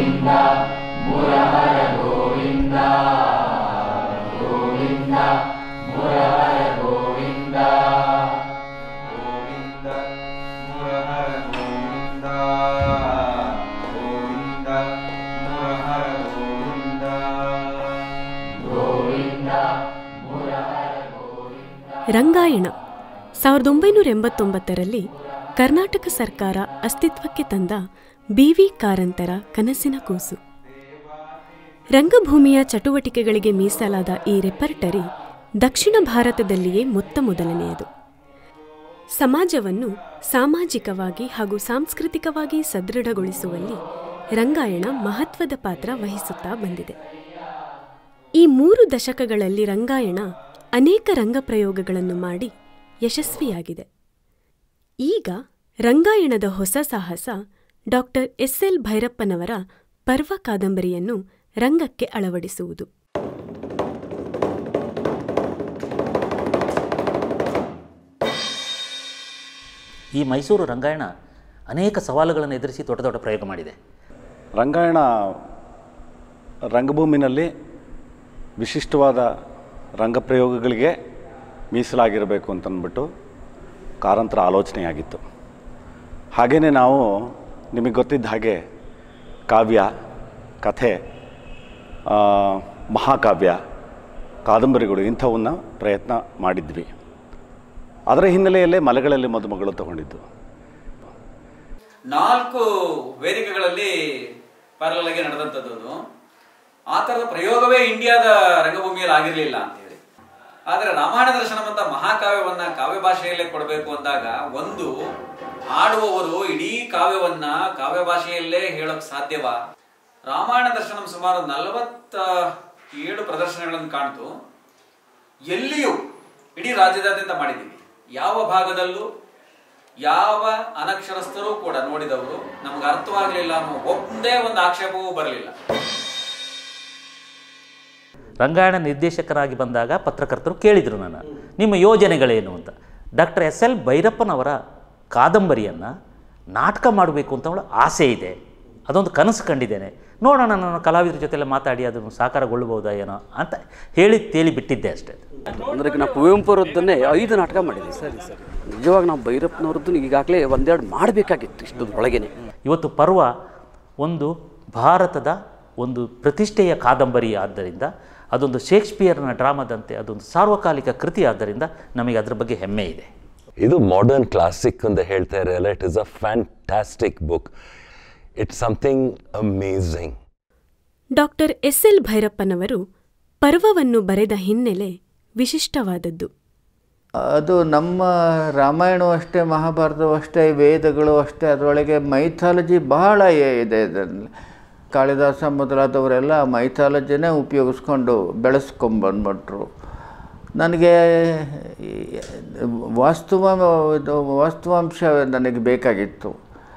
ಗೋವಿಂದ ಮುರಹರ ಗೋವಿಂದ ಗೋವಿಂದ ಮುರಹರ ಗೋವಿಂದ ರಂಗಾಯಣ ಸಾವಿರದ ಒಂಬೈನೂರ ಎಂಬತ್ತೊಂಬತ್ತರಲ್ಲಿ ಕರ್ನಾಟಕ ಸರ್ಕಾರ ಅಸ್ತಿತ್ವಕ್ಕೆ ತಂದ ಬಿ ವಿ ಕಾರಂತರ ಕನಸಿನ ಕೂಸು ರಂಗಭೂಮಿಯ ಚಟುವಟಿಕೆಗಳಿಗೆ ಮೀಸಲಾದ ಈ ರೆಪರ್ಟರಿ ದಕ್ಷಿಣ ಭಾರತದಲ್ಲಿಯೇ ಮೊತ್ತ ಮೊದಲನೆಯದು ಸಮಾಜವನ್ನು ಸಾಮಾಜಿಕವಾಗಿ ಹಾಗೂ ಸಾಂಸ್ಕೃತಿಕವಾಗಿ ಸದೃಢಗೊಳಿಸುವಲ್ಲಿ ರಂಗಾಯಣ ಮಹತ್ವದ ಪಾತ್ರ ವಹಿಸುತ್ತಾ ಬಂದಿದೆ ಈ ಮೂರು ದಶಕಗಳಲ್ಲಿ ರಂಗಾಯಣ ಅನೇಕ ರಂಗಪ್ರಯೋಗಗಳನ್ನು ಮಾಡಿ ಯಶಸ್ವಿಯಾಗಿದೆ ಈಗ ರಂಗಾಯಣದ ಹೊಸ ಸಾಹಸ ಡಾಕ್ಟರ್ ಎಸ್ ಎಲ್ ಭೈರಪ್ಪನವರ ಪರ್ವ ಕಾದಂಬರಿಯನ್ನು ರಂಗಕ್ಕೆ ಅಳವಡಿಸುವುದು ಈ ಮೈಸೂರು ರಂಗಾಯಣ ಅನೇಕ ಸವಾಲುಗಳನ್ನು ಎದುರಿಸಿ ದೊಡ್ಡ ದೊಡ್ಡ ಪ್ರಯೋಗ ಮಾಡಿದೆ ರಂಗಾಯಣ ರಂಗಭೂಮಿನಲ್ಲಿ ವಿಶಿಷ್ಟವಾದ ರಂಗಪ್ರಯೋಗಗಳಿಗೆ ಮೀಸಲಾಗಿರಬೇಕು ಅಂತಂದ್ಬಿಟ್ಟು ಕಾರಂತರ ಆಲೋಚನೆಯಾಗಿತ್ತು ಹಾಗೆಯೇ ನಾವು ನಿಮಗೆ ಗೊತ್ತಿದ್ದ ಹಾಗೆ ಕಾವ್ಯ ಕಥೆ ಆ, ಮಹಾಕಾವ್ಯ ಕಾದಂಬರಿಗಳು ಇಂಥವನ್ನ ಪ್ರಯತ್ನ ಮಾಡಿದ್ವಿ ಅದರ ಹಿನ್ನೆಲೆಯಲ್ಲೇ ಮಲೆಗಳಲ್ಲಿ ಮದುಮಗಳು ತಗೊಂಡಿದ್ದು ನಾಲ್ಕು ವೇದಿಕೆಗಳಲ್ಲಿ ಪ್ಯಾರಲಲ್ ಆಗಿ ನಡೆದಂಥದ್ದು ಅದು. ಆ ಥರದ ಪ್ರಯೋಗವೇ ಇಂಡಿಯಾದ ರಂಗಭೂಮಿಯಲ್ಲಿ ಆಗಿರಲಿಲ್ಲ ಅಂತ ಹೇಳಿ ಆದರೆ ರಾಮಾಯಣ ದರ್ಶನಂ ಅಂತ ಮಹಾಕಾವ್ಯವನ್ನ ಕಾವ್ಯ ಭಾಷೆಯಲ್ಲೇ ಕೊಡಬೇಕು ಅಂದಾಗ ಒಂದು ಆಡುವವರು ಇಡೀ ಕಾವ್ಯವನ್ನ ಕಾವ್ಯ ಭಾಷೆಯಲ್ಲೇ ಹೇಳೋಕ್ ಸಾಧ್ಯವಾ ರಾಮಾಯಣ ದರ್ಶನಂ ಸುಮಾರು ನಲವತ್ತ ಏಳು ಪ್ರದರ್ಶನಗಳನ್ನು ಕಾಣ್ತು ಎಲ್ಲಿಯೂ ಇಡೀ ರಾಜ್ಯದಾದ್ಯಂತ ಮಾಡಿದ್ದೀವಿ ಯಾವ ಭಾಗದಲ್ಲೂ ಯಾವ ಅನಕ್ಷರಸ್ಥರೂ ಕೂಡ ನೋಡಿದವರು ನಮ್ಗೆ ಅರ್ಥವಾಗಲಿಲ್ಲ ಅನ್ನೋ ಒಂದೇ ಒಂದು ಆಕ್ಷೇಪವೂ ಬರಲಿಲ್ಲ ರಂಗಾಯಣ ನಿರ್ದೇಶಕರಾಗಿ ಬಂದಾಗ ಪತ್ರಕರ್ತರು ಕೇಳಿದರು ನನ್ನ ನಿಮ್ಮ ಯೋಜನೆಗಳೇನು ಅಂತ ಡಾಕ್ಟರ್ ಎಸ್ ಎಲ್ ಭೈರಪ್ಪನವರ ಕಾದಂಬರಿಯನ್ನು ನಾಟಕ ಮಾಡಬೇಕು ಅಂತ ಅವಳ ಆಸೆ ಇದೆ ಅದೊಂದು ಕನಸು ಕಂಡಿದ್ದೇನೆ ನೋಡೋಣ ನಾನು ಕಲಾವಿದರ ಜೊತೆಲ್ಲ ಮಾತಾಡಿ ಅದನ್ನು ಸಾಕಾರಗೊಳ್ಬೋದಾ ಏನೋ ಅಂತ ಹೇಳಿ ತೇಲಿ ಬಿಟ್ಟಿದ್ದೆ ಅಷ್ಟೇ ಅಂದ್ರೆ ನಾವು ಕುವೆಂಪು ಅವರದ್ದನ್ನೇ ಐದು ನಾಟಕ ಮಾಡಿದ್ವಿ ಸರಿ ಸರಿ ನಿಜವಾಗಿ ನಾವು ಭೈರಪ್ಪನವ್ರದ್ದು ಈಗಾಗಲೇ ಒಂದೆರಡು ಮಾಡಬೇಕಾಗಿತ್ತು ಇಷ್ಟೊಳಗೇನೆ ಇವತ್ತು ಪರ್ವ ಒಂದು ಭಾರತದ ಒಂದು ಪ್ರತಿಷ್ಠೆಯ ಕಾದಂಬರಿ ಆದ್ದರಿಂದ ಅದೊಂದು ಶೇಕ್ಸ್ಪಿಯರ್ನ ಡ್ರಾಮಾದಂತೆ ಅದೊಂದು ಸಾರ್ವಕಾಲಿಕ ಕೃತಿ ಆದ್ದರಿಂದ ನಮಗೆ ಅದರ ಬಗ್ಗೆ ಹೆಮ್ಮೆ ಇದೆ ಇದು ಮಾಡರ್ನ್ ಕ್ಲಾಸಿಕ್ ಅಂತ ಹೇಳ್ತಾ ಇರಲ್ಲ it is a fantastic book it's something amazing doctor S L ಭೈರಪ್ಪನವರು ಪರ್ವವನ್ನು ಬರೆದ ಹಿನ್ನೆಲೆ ವಿಶಿಷ್ಟವಾದದ್ದು ಅದು ನಮ್ಮ ರಾಮಾಯಣವೂ ಅಷ್ಟೇ ಮಹಾಭಾರತವೂ ಅಷ್ಟೇ ವೇದಗಳು ಅಷ್ಟೇ ಅದರೊಳಗೆ ಮೈಥಾಲಜಿ ಬಹಳ ಎ- ಇದೆ ಇದರಲ್ಲಿ ಕಾಳಿದಾಸ ಮೊದಲಾದವರೆಲ್ಲ ಮೈಥಾಲಜಿನೇ ಉಪಯೋಗಿಸ್ಕೊಂಡು ಬೆಳೆಸ್ಕೊಂಬಂದ್ಬಿಟ್ರು ನನಗೆ ಈ ವಾಸ್ತವ ಇದು ವಾಸ್ತವಾಂಶ ನನಗೆ ಬೇಕಾಗಿತ್ತು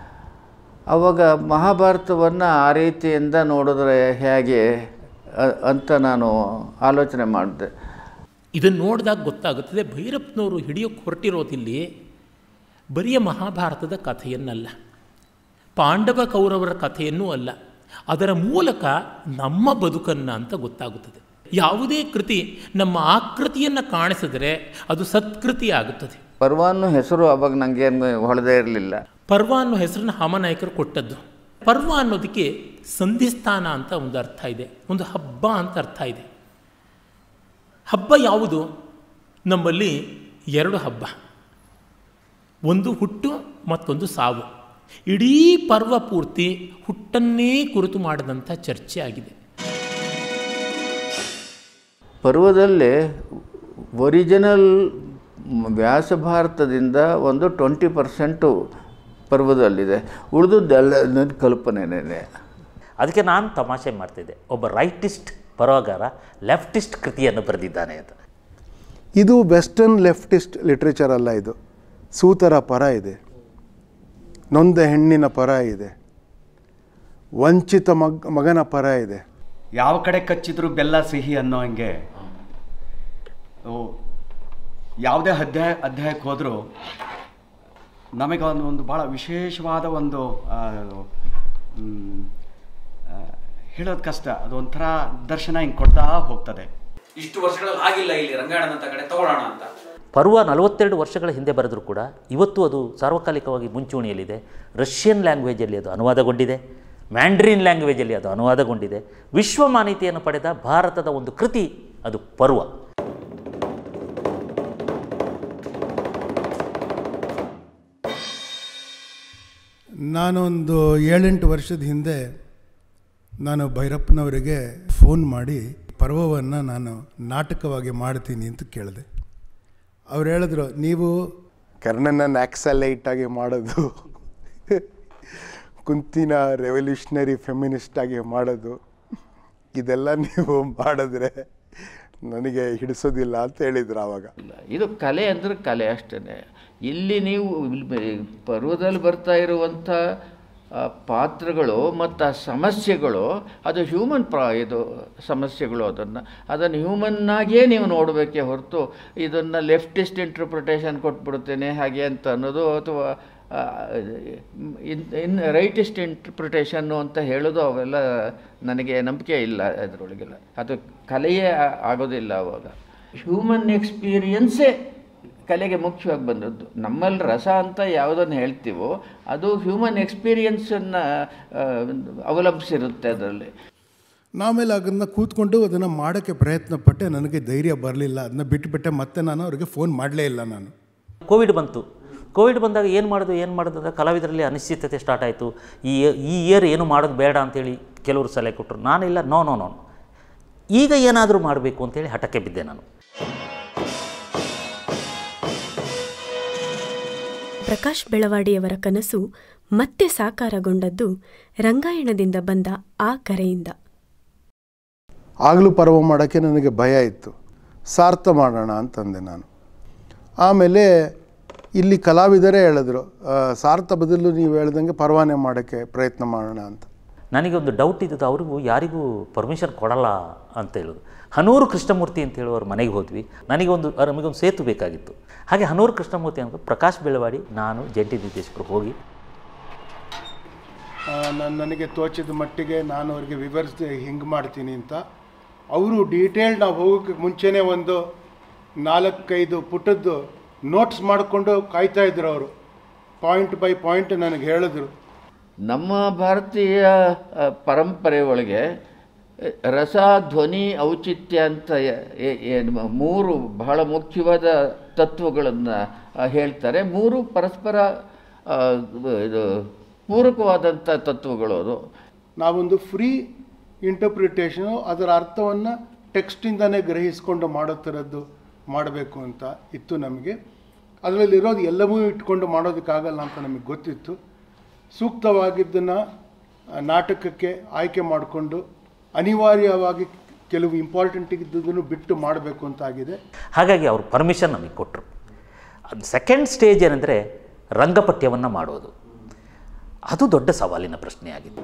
ಆವಾಗ ಮಹಾಭಾರತವನ್ನು ಆ ರೀತಿಯಿಂದ ನೋಡಿದ್ರೆ ಹೇಗೆ ಅ- ಅಂತ ನಾನು ಆಲೋಚನೆ ಮಾಡಿದೆ ಇದನ್ನು ನೋಡಿದಾಗ ಗೊತ್ತಾಗುತ್ತದೆ ಭೈರಪ್ಪನವರು ಹಿಡಿಯೋಕ್ಕೆ ಹೊರಟಿರೋದಿಲ್ಲಿ ಬರಿಯ ಮಹಾಭಾರತದ ಕಥೆಯನ್ನಲ್ಲ ಪಾಂಡವ ಕೌರವರ ಕಥೆಯನ್ನೂ ಅಲ್ಲ ಅದರ ಮೂಲಕ ನಮ್ಮ ಬದುಕನ್ನು ಅಂತ ಗೊತ್ತಾಗುತ್ತದೆ ಯಾವುದೇ ಕೃತಿ ನಮ್ಮ ಆಕೃತಿಯನ್ನು ಕಾಣಿಸಿದರೆ ಅದು ಸತ್ಕೃತಿ ಆಗುತ್ತದೆ ಪರ್ವ ಅನ್ನೋ ಹೆಸರು ಅವಾಗ ನನಗೇನು ಹೊಳದೇ ಇರಲಿಲ್ಲ ಪರ್ವ ಅನ್ನೋ ಹೆಸರನ್ನು ಹಾಮನಾಯಕರು ಕೊಟ್ಟದ್ದು ಪರ್ವ ಅನ್ನೋದಕ್ಕೆ ಸಂಧಿಸ್ಥಾನ ಅಂತ ಒಂದು ಅರ್ಥ ಇದೆ ಒಂದು ಹಬ್ಬ ಅಂತ ಅರ್ಥ ಇದೆ ಹಬ್ಬ ಯಾವುದು ನಮ್ಮಲ್ಲಿ ಎರಡು ಹಬ್ಬ ಒಂದು ಹುಟ್ಟು ಮತ್ತೊಂದು ಸಾವು ಇಡೀ ಪರ್ವ ಪೂರ್ತಿ ಹುಟ್ಟನ್ನೇ ಕುರಿತು ಮಾಡಿದಂಥ ಚರ್ಚೆ ಆಗಿದೆ ಪರ್ವದಲ್ಲಿ ಒರಿಜಿನಲ್ ವ್ಯಾಸ ಭಾರತದಿಂದ ಒಂದು ಟ್ವೆಂಟಿ ಪರ್ಸೆಂಟು ಪರ್ವದಲ್ಲಿದೆ ಉಳಿದದ್ದೆಲ್ಲ ನನ್ನ ಕಲ್ಪನೆನೇ ಅದಕ್ಕೆ ನಾನು ತಮಾಷೆ ಮಾಡ್ತಿದ್ದೆ ಒಬ್ಬ ರೈಟಿಸ್ಟ್ ಬರಹಗಾರ ಲೆಫ್ಟಿಸ್ಟ್ ಕೃತಿಯನ್ನು ಬರೆದಿದ್ದಾನೆ ಅಂತ ಇದು ವೆಸ್ಟರ್ನ್ ಲೆಫ್ಟಿಸ್ಟ್ ಲಿಟ್ರೇಚರ್ ಅಲ್ಲ ಇದು ಸೂತರ ಪರ ಇದೆ ನೊಂದ ಹೆಣ್ಣಿನ ಪರ ಇದೆ ವಂಚಿತ ಮಗ್ ಮಗನ ಪರ ಇದೆ ಯಾವ ಕಡೆ ಕಚ್ಚಿದ್ರು ಬೆಲ್ಲ ಸಿಹಿ ಅನ್ನೋ ಹಂಗೆ ಓ, ಯಾವುದೇ ಅಧ್ಯಾಯ ಅಧ್ಯಾಯಕ್ಕೆ ಹೋದರೂ ನಮಗೆ ಒಂದು ಒಂದು ಭಾಳ ವಿಶೇಷವಾದ ಒಂದು ಆ, ಮ್, ಆ, ಹೇಳೋದು ಕಷ್ಟ ಅದು ಒಂಥರ ದರ್ಶನ ಹಿಂಗೆ ಕೊಡ್ತಾ ಹೋಗ್ತದೆ ಇಷ್ಟು ವರ್ಷಗಳಲ್ಲಿ ಆಗಿಲ್ಲ ಇಲ್ಲಿ ರಂಗಾಯಣದಂತ ಕಡೆ ತಗೊಳ್ಳೋಣ ಅಂತ ಪರ್ವ ನಲವತ್ತೆರಡು ವರ್ಷಗಳ ಹಿಂದೆ ಬರೆದರೂ ಕೂಡ ಇವತ್ತು ಅದು ಸಾರ್ವಕಾಲಿಕವಾಗಿ ಮುಂಚೂಣಿಯಲ್ಲಿದೆ ರಷ್ಯನ್ ಲ್ಯಾಂಗ್ವೇಜಲ್ಲಿ ಅದು ಅನುವಾದಗೊಂಡಿದೆ ಮ್ಯಾಂಡ್ರಿನ್ ಲ್ಯಾಂಗ್ವೇಜಲ್ಲಿ ಅದು ಅನುವಾದಗೊಂಡಿದೆ ವಿಶ್ವ ಮಾನ್ಯತೆಯನ್ನು ಪಡೆದ ಭಾರತದ ಒಂದು ಕೃತಿ ಅದು ಪರ್ವ ನಾನೊಂದು ಏಳೆಂಟು ವರ್ಷದ ಹಿಂದೆ ನಾನು ಭೈರಪ್ಪನವರಿಗೆ ಫೋನ್ ಮಾಡಿ ಪರ್ವವನ್ನು ನಾನು ನಾಟಕವಾಗಿ ಮಾಡ್ತೀನಿ ಅಂತ ಕೇಳಿದೆ ಅವ್ರು ಹೇಳಿದ್ರು ನೀವು ಕರ್ಣನ ನ್ಯಾಕ್ಸಲೈಟ್ ಆಗಿ ಮಾಡೋದು ಕುಂತಿನ ರೆವಲ್ಯೂಷನರಿ ಫೆಮಿನಿಸ್ಟ್ ಆಗಿ ಮಾಡೋದು ಇದೆಲ್ಲ ನೀವು ಮಾಡಿದ್ರೆ ನನಗೆ ಹಿಡಿಸೋದಿಲ್ಲ ಅಂತ ಹೇಳಿದ್ರು ಆವಾಗ ಇಲ್ಲ ಇದು ಕಲೆ ಅಂದರೆ ಕಲೆ ಅಷ್ಟೇ ಇಲ್ಲಿ ನೀವು ಇಲ್ಲಿ ಬೆ- ಪರ್ವದಲ್ಲಿ ಬರ್ತಾ ಇರುವಂಥ ಆ, ಪಾತ್ರಗಳು ಮತ್ತು ಆ ಸಮಸ್ಯೆಗಳು ಅದು ಹ್ಯೂಮನ್ ಪ್ರಾ ಇದು ಸಮಸ್ಯೆಗಳು ಅದನ್ನು ಅದನ್ನು ಹ್ಯೂಮನ್ನಾಗಿಯೇ ನೀವು ನೋಡಬೇಕೇ ಹೊರತು ಇದನ್ನು ಲೆಫ್ಟಿಸ್ಟ್ ಇಂಟರ್ಪ್ರಿಟೇಷನ್ ಕೊಟ್ಬಿಡ್ತೇನೆ ಹಾಗೆ ಅಂತ ಅನ್ನೋದು ಅಥವಾ ಆ, ಇನ್ ಇನ್ ರೈಟಿಸ್ಟ್ ಇಂಟರ್ಪ್ರಿಟೇಷನ್ನು ಅಂತ ಹೇಳೋದು ಅವೆಲ್ಲ ನನಗೆ ನಂಬಿಕೆ ಇಲ್ಲ ಅದರೊಳಗೆಲ್ಲ ಅದು ಕಲೆಯೇ ಆ- ಆಗೋದಿಲ್ಲ ಅವಾಗ ಹ್ಯೂಮನ್ ಎಕ್ಸ್ಪೀರಿಯನ್ಸೇ ಕಲೆಗೆ ಮುಖ್ಯವಾಗಿ ಬಂದದ್ದು ನಮ್ಮಲ್ಲಿ ರಸ ಅಂತ ಯಾವುದನ್ನು ಹೇಳ್ತೀವೋ ಅದು ಹ್ಯೂಮನ್ ಎಕ್ಸ್ಪೀರಿಯನ್ಸನ್ನು ಅವಲಂಬಿಸಿರುತ್ತೆ ಅದರಲ್ಲಿ ನಾಮೇಲೆ ಅದನ್ನು ಕೂತ್ಕೊಂಡು ಅದನ್ನು ಮಾಡೋಕ್ಕೆ ಪ್ರಯತ್ನ ಪಟ್ಟೆ ನನಗೆ ಧೈರ್ಯ ಬರಲಿಲ್ಲ ಅದನ್ನ ಬಿಟ್ಟುಬಿಟ್ಟೆ ಮತ್ತೆ ನಾನು ಅವರಿಗೆ ಫೋನ್ ಮಾಡಲೇ ಇಲ್ಲ ನಾನು ಕೋವಿಡ್ ಬಂತು ಕೋವಿಡ್ ಬಂದಾಗ ಏನು ಮಾಡೋದು ಏನು ಮಾಡೋದು ಅಂತ ಕಲಾವಿದರಲ್ಲಿ ಅನಿಶ್ಚಿತತೆ ಸ್ಟಾರ್ಟ್ ಆಯಿತು ಈ ಈ ಇಯರ್ ಏನು ಮಾಡೋದು ಬೇಡ ಅಂತೇಳಿ ಕೆಲವರು ಸಲಹೆ ಕೊಟ್ಟರು ನಾನಿಲ್ಲ ನೋ ನೋ ನೋ ಈಗ ಏನಾದರೂ ಮಾಡಬೇಕು ಅಂತೇಳಿ ಹಠಕ್ಕೆ ಬಿದ್ದೆ ನಾನು ಪ್ರಕಾಶ್ ಬೆಳವಾಡಿಯವರ ಕನಸು ಮತ್ತೆ ಸಾಕಾರಗೊಂಡದ್ದು ರಂಗಾಯಣದಿಂದ ಬಂದ ಆ ಕರೆಯಿಂದ ಆಗಲೂ ಪರ್ವ ಮಾಡೋಕ್ಕೆ ನನಗೆ ಭಯ ಇತ್ತು ಸಾರ್ಥ ಮಾಡೋಣ ಅಂತಂದೆ ನಾನು ಆಮೇಲೆ ಇಲ್ಲಿ ಕಲಾವಿದರೇ ಹೇಳಿದ್ರು ಆ, ಸಾರ್ಥ ಬದಲು ನೀವು ಹೇಳ್ದಂಗೆ ಪರ್ವಾನೆ ಮಾಡೋಕ್ಕೆ ಪ್ರಯತ್ನ ಮಾಡೋಣ ಅಂತ ನನಗೆ ಒಂದು ಡೌಟ್ ಇದ್ದದ್ದು ಅವ್ರಿಗೂ ಯಾರಿಗೂ ಪರ್ಮಿಷನ್ ಕೊಡಲ್ಲ ಅಂತ ಹೇಳೋದು ಹನೂರು ಕೃಷ್ಣಮೂರ್ತಿ ಅಂತ ಹೇಳುವವ್ರ ಮನೆಗೆ ಹೋದ್ವಿ ನನಗೆ ಒಂದು ನಮಗೊಂದು ಸೇತು ಬೇಕಾಗಿತ್ತು ಹಾಗೆ ಹನೂರು ಕೃಷ್ಣಮೂರ್ತಿ ಅಂತ ಪ್ರಕಾಶ್ ಬೆಳವಾಡಿ ನಾನು ಜಂಟಿ ನಿರ್ದೇಶಕರು ಹೋಗಿ ನಾನು ನನಗೆ ತೋಚಿದ ಮಟ್ಟಿಗೆ ನಾನು ಅವ್ರಿಗೆ ವಿವರಿಸಿದೆ ಹಿಂಗೆ ಮಾಡ್ತೀನಿ ಅಂತ ಅವರು ಡೀಟೇಲ್ ನಾವು ಹೋಗೋಕ್ಕೆ ಮುಂಚೆನೇ ಒಂದು ನಾಲ್ಕೈದು ಪುಟದ್ದು ನೋಟ್ಸ್ ಮಾಡಿಕೊಂಡು ಕಾಯ್ತಾ ಇದ್ರು ಅವರು ಪಾಯಿಂಟ್ ಬೈ ಪಾಯಿಂಟ್ ನನಗೆ ಹೇಳಿದ್ರು ನಮ್ಮ ಭಾರತೀಯ ಆ, ಪರಂಪರೆ ಒಳಗೆ ಎ, ರಸ ಧ್ವನಿ ಔಚಿತ್ಯ ಅಂತ ಎ- ಎ- ಏನು ಮೂರು ಬಹಳ ಮುಖ್ಯವಾದ ತತ್ವಗಳನ್ನು ಹೇಳ್ತಾರೆ ಮೂರು ಪರಸ್ಪರ ಆ, ಇದು ಪೂರಕವಾದಂಥ ತತ್ವಗಳು ಅದು ನಾವೊಂದು ಫ್ರೀ ಇಂಟರ್ಪ್ರಿಟೇಷನು ಅದರ ಅರ್ಥವನ್ನು ಟೆಕ್ಸ್ಟಿಂದನೇ ಗ್ರಹಿಸ್ಕೊಂಡು ಮಾಡೋ ಥರದ್ದು ಮಾಡಬೇಕು ಅಂತ ಇತ್ತು ನಮಗೆ ಅದರಲ್ಲಿರೋದು ಎಲ್ಲವೂ ಇಟ್ಕೊಂಡು ಮಾಡೋದಕ್ಕಾಗಲ್ಲ ಅಂತ ನಮಗೆ ಗೊತ್ತಿತ್ತು ಸೂಕ್ತವಾಗಿದ್ದನ್ನು ನಾಟಕಕ್ಕೆ ಆಯ್ಕೆ ಮಾಡಿಕೊಂಡು ಅನಿವಾರ್ಯವಾಗಿ ಕೆಲವು ಇಂಪಾರ್ಟೆಂಟ್ ಇದ್ದದನ್ನು ಬಿಟ್ಟು ಮಾಡಬೇಕು ಅಂತ ಆಗಿದೆ ಹಾಗಾಗಿ ಅವರು ಪರ್ಮಿಷನ್ ನಮಗೆ ಕೊಟ್ಟರು ಅದು ಸೆಕೆಂಡ್ ಸ್ಟೇಜ್ ಏನಂದರೆ ರಂಗಪಠ್ಯವನ್ನು ಮಾಡೋದು ಅದು ದೊಡ್ಡ ಸವಾಲಿನ ಪ್ರಶ್ನೆಯಾಗಿತ್ತು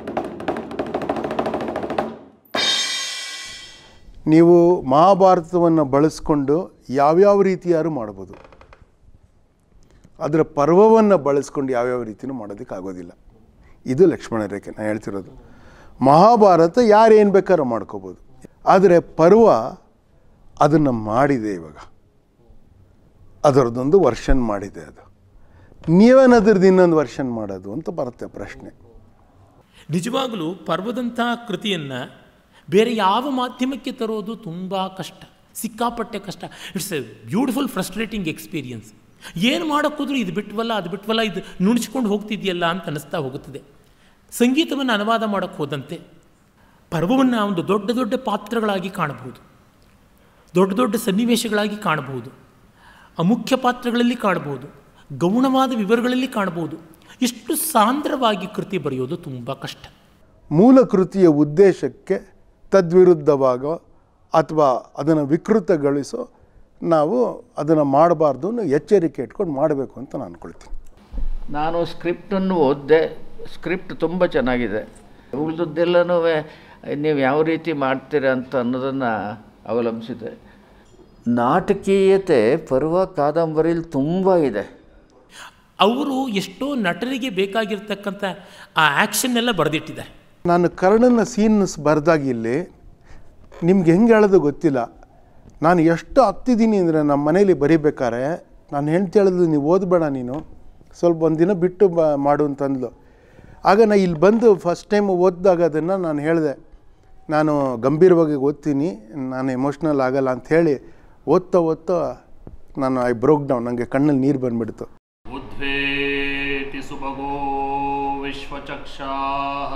ನೀವು ಮಹಾಭಾರತವನ್ನು ಬಳಸ್ಕೊಂಡು ಯಾವ್ಯಾವ ರೀತಿಯಾರು ಮಾಡ್ಬೋದು ಅದರ ಪರ್ವವನ್ನು ಬಳಸ್ಕೊಂಡು ಯಾವ್ಯಾವ ರೀತಿಯೂ ಮಾಡೋದಕ್ಕಾಗೋದಿಲ್ಲ ಇದು ಲಕ್ಷ್ಮಣ ರೇಖೆ ನಾನು ಹೇಳ್ತಿರೋದು ಮಹಾಭಾರತ ಯಾರು ಏನು ಬೇಕಾದ್ರೂ ಮಾಡ್ಕೋಬೋದು ಆದರೆ ಪರ್ವ ಅದನ್ನು ಮಾಡಿದೆ ಇವಾಗ ಅದರದ್ದೊಂದು ವರ್ಷನ್ ಮಾಡಿದೆ ಅದು ನೀವೇನದ್ರದ್ದು ಇನ್ನೊಂದು ವರ್ಷನ್ ಮಾಡೋದು ಅಂತ ಬರುತ್ತೆ ಪ್ರಶ್ನೆ ನಿಜವಾಗಲೂ ಪರ್ವದಂಥ ಕೃತಿಯನ್ನು ಬೇರೆ ಯಾವ ಮಾಧ್ಯಮಕ್ಕೆ ತರೋದು ತುಂಬ ಕಷ್ಟ ಸಿಕ್ಕಾಪಟ್ಟೆ ಕಷ್ಟ it's a beautiful frustrating experience ಏನು ಮಾಡೋಕ್ಕೋದ್ರೂ ಇದು ಬಿಟ್ವಲ್ಲ ಅದು ಬಿಟ್ವಲ್ಲ ಇದು ನುಣುಚ್ಕೊಂಡು ಹೋಗ್ತಿದೆಯಲ್ಲ ಅಂತ ಅನಿಸ್ತಾ ಹೋಗುತ್ತದೆ ಸಂಗೀತವನ್ನು ಅನುವಾದ ಮಾಡೋಕ್ಕೆ ಹೋದಂತೆ ಪರ್ವವನ್ನು ಒಂದು ದೊಡ್ಡ ದೊಡ್ಡ ಪಾತ್ರಗಳಾಗಿ ಕಾಣಬಹುದು ದೊಡ್ಡ ದೊಡ್ಡ ಸನ್ನಿವೇಶಗಳಾಗಿ ಕಾಣಬಹುದು ಅಮುಖ್ಯ ಪಾತ್ರಗಳಲ್ಲಿ ಕಾಣಬಹುದು ಗೌಣವಾದ ವಿವರಗಳಲ್ಲಿ ಕಾಣಬಹುದು ಇಷ್ಟು ಸಾಂದ್ರವಾಗಿ ಕೃತಿ ಬರೆಯೋದು ತುಂಬ ಕಷ್ಟ ಮೂಲ ಕೃತಿಯ ಉದ್ದೇಶಕ್ಕೆ ತದ್ವಿರುದ್ಧವಾಗೋ ಅಥವಾ ಅದನ್ನು ವಿಕೃತಗೊಳಿಸೋ ನಾವು ಅದನ್ನು ಮಾಡಬಾರ್ದು ಅನ್ನೋ ಎಚ್ಚರಿಕೆ ಇಟ್ಕೊಂಡು ಮಾಡಬೇಕು ಅಂತ ನಾನು ಅನ್ಕೊಳ್ತೀನಿ ನಾನು ಸ್ಕ್ರಿಪ್ಟನ್ನು ಓದಿದೆ ಸ್ಕ್ರಿಪ್ಟ್ ತುಂಬ ಚೆನ್ನಾಗಿದೆ ಉಳಿದದ್ದೆಲ್ಲನೂ ನೀವು ಯಾವ ರೀತಿ ಮಾಡ್ತೀರ ಅಂತ ಅನ್ನೋದನ್ನು ಅವಲಂಬಿಸಿದೆ ನಾಟಕೀಯತೆ ಪರ್ವ ಕಾದಂಬರಿಲಿ ತುಂಬ ಇದೆ ಅವರು ಎಷ್ಟೋ ನಟರಿಗೆ ಬೇಕಾಗಿರ್ತಕ್ಕಂಥ ಆ ಆ್ಯಕ್ಷನ್ ಎಲ್ಲ ಬರೆದಿಟ್ಟಿದ್ದಾರೆ ನಾನು ಕರ್ಣನ ಸೀನ್ಸ್ ಬರ್ದಾಗ ಇಲ್ಲಿ ನಿಮ್ಗೆ ಹೆಂಗೆ ಹೇಳೋದು ಗೊತ್ತಿಲ್ಲ ನಾನು ಎಷ್ಟು ಹತ್ತಿದ್ದೀನಿ ಅಂದರೆ ನಮ್ಮ ಮನೇಲಿ ಬರಿಬೇಕಾರೆ ನಾನು ಹೆಂಡ್ತಿ ಹೇಳಿದ್ಲು ನೀವು ಓದಬೇಡ ನೀನು ಸ್ವಲ್ಪ ಒಂದು ದಿನ ಬಿಟ್ಟು ಬ ಮಾಡು ಅಂತಂದ್ಲು ಆಗ ನಾ ಇಲ್ಲಿ ಬಂದು ಫಸ್ಟ್ ಟೈಮ್ ಓದಿದಾಗ ಅದನ್ನು ನಾನು ಹೇಳಿದೆ ನಾನು ಗಂಭೀರವಾಗಿ ಓದ್ತೀನಿ ನಾನು ಎಮೋಷ್ನಲ್ ಆಗಲ್ಲ ಅಂತ ಹೇಳಿ ಓದ್ತಾ ಓದ್ತಾ ನಾನು ಐ ಬ್ರೋಕ್ ಡೌನ್ ನನಗೆ ಕಣ್ಣಲ್ಲಿ ನೀರು ಬಂದುಬಿಡ್ತು उद्वेति सुभगो विश्वचक्षाः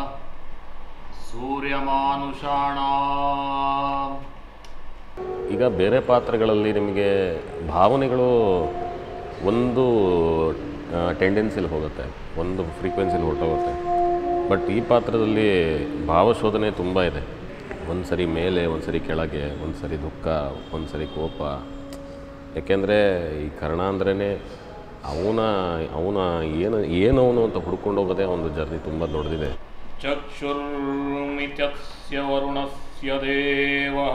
सूर्यमानुषाणाम् ಈಗ ಬೇರೆ ಪಾತ್ರಗಳಲ್ಲಿ ನಿಮಗೆ ಭಾವನೆಗಳು ಒಂದು ಟೆಂಡೆನ್ಸಿಲಿ ಹೋಗುತ್ತೆ ಒಂದು ಫ್ರೀಕ್ವೆನ್ಸಿಲಿ ಹೊರಟೋಗುತ್ತೆ ಬಟ್ ಈ ಪಾತ್ರದಲ್ಲಿ ಭಾವಶೋಧನೆ ತುಂಬ ಇದೆ ಒಂದು ಸರಿ ಮೇಲೆ ಒಂದು ಸರಿ ಕೆಳಗೆ ಒಂದು ಸರಿ ದುಃಖ ಒಂದು ಸರಿ ಕೋಪ ಯಾಕೆಂದರೆ ಈ ಕರ್ಣ ಅಂದ್ರೇ ಅವನ ಅವನ ಏನು ಏನು ಅವನು ಅಂತ ಹುಡ್ಕೊಂಡು ಹೋಗೋದೇ ಒಂದು ಜರ್ನಿ ತುಂಬ ದೊಡ್ಡದಿದೆ चक्षुर्मित्यस्य वरुणस्य देवः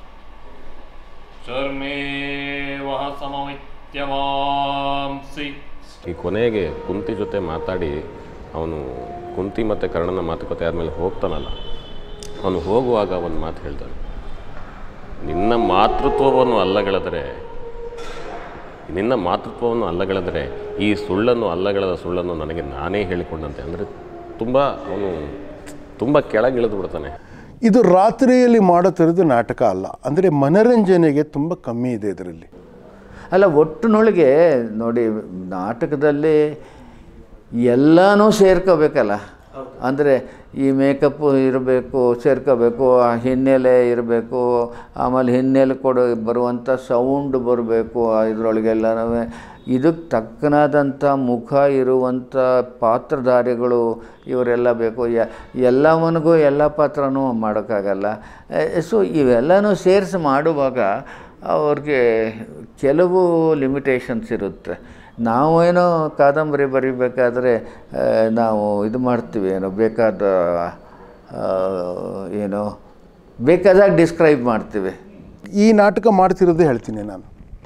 चर्मेवः सममित्यवांसि ಈ ಕೊನೆಗೆ ಕುಂತಿ ಜೊತೆ ಮಾತಾಡಿ ಅವನು ಕುಂತಿ ಮತ್ತು ಕರ್ಣನ ಮಾತುಕತೆ ಆದಮೇಲೆ ಹೋಗ್ತಾನಲ್ಲ ಅವನು ಹೋಗುವಾಗ ಒಂದು ಮಾತು ಹೇಳ್ತಾನೆ ನಿನ್ನ ಮಾತೃತ್ವವನ್ನು ಅಲ್ಲಗಳೆದರೆ ನಿನ್ನ ಮಾತೃತ್ವವನ್ನು ಅಲ್ಲಗಳೆದರೆ ಈ ಸುಳ್ಳನ್ನು ಅಲ್ಲಗಳೆದ ಸುಳ್ಳನ್ನು ನನಗೆ ನಾನೇ ಹೇಳಿಕೊಂಡಂತೆ ಅಂದರೆ ತುಂಬ ಅವನು ತುಂಬ ಕೆಳಗಿಳಿದು ಬಿಡ್ತಾನೆ ಇದು ರಾತ್ರಿಯಲ್ಲಿ ಮಾಡೋ ಥರದ್ದು ನಾಟಕ ಅಲ್ಲ ಅಂದರೆ ಮನರಂಜನೆಗೆ ತುಂಬ ಕಮ್ಮಿ ಇದೆ ಇದರಲ್ಲಿ ಅಲ್ಲ ಒಟ್ಟಿನೊಳಗೆ ನೋಡಿ ನಾಟಕದಲ್ಲಿ ಎಲ್ಲನೂ ಸೇರ್ಕೋಬೇಕಲ್ಲ ಅಂದರೆ ಈ ಮೇಕಪ್ಪು ಇರಬೇಕು ಸೇರ್ಕೋಬೇಕು ಆ ಹಿನ್ನೆಲೆ ಇರಬೇಕು ಆಮೇಲೆ ಹಿನ್ನೆಲೆ ಕೊಡೋ ಬರುವಂಥ ಸೌಂಡ್ ಬರಬೇಕು ಇದರೊಳಗೆಲ್ಲನೂ ಇದಕ್ಕೆ ತಕ್ಕನಾದಂಥ ಮುಖ ಇರುವಂಥ ಪಾತ್ರಧಾರಿಗಳು ಇವರೆಲ್ಲ ಬೇಕು ಯ ಎಲ್ಲವನಿಗೂ ಎಲ್ಲ ಪಾತ್ರನೂ ಮಾಡೋಕ್ಕಾಗಲ್ಲ ಸೊ ಇವೆಲ್ಲನೂ ಸೇರಿಸಿ ಮಾಡುವಾಗ ಅವ್ರಿಗೆ ಕೆಲವು ಲಿಮಿಟೇಷನ್ಸ್ ಇರುತ್ತೆ ನಾವೇನೋ ಕಾದಂಬರಿ ಬರಿಬೇಕಾದ್ರೆ ಆ, ನಾವು ಇದು ಮಾಡ್ತೀವಿ ಏನೋ ಬೇಕಾದ ಆ, ಏನೋ ಬೇಕಾದಾಗ ಡಿಸ್ಕ್ರೈಬ್ ಮಾಡ್ತೀವಿ ಈ ನಾಟಕ ಮಾಡ್ತಿರೋದೇ ಹೇಳ್ತೀನಿ ನಾನು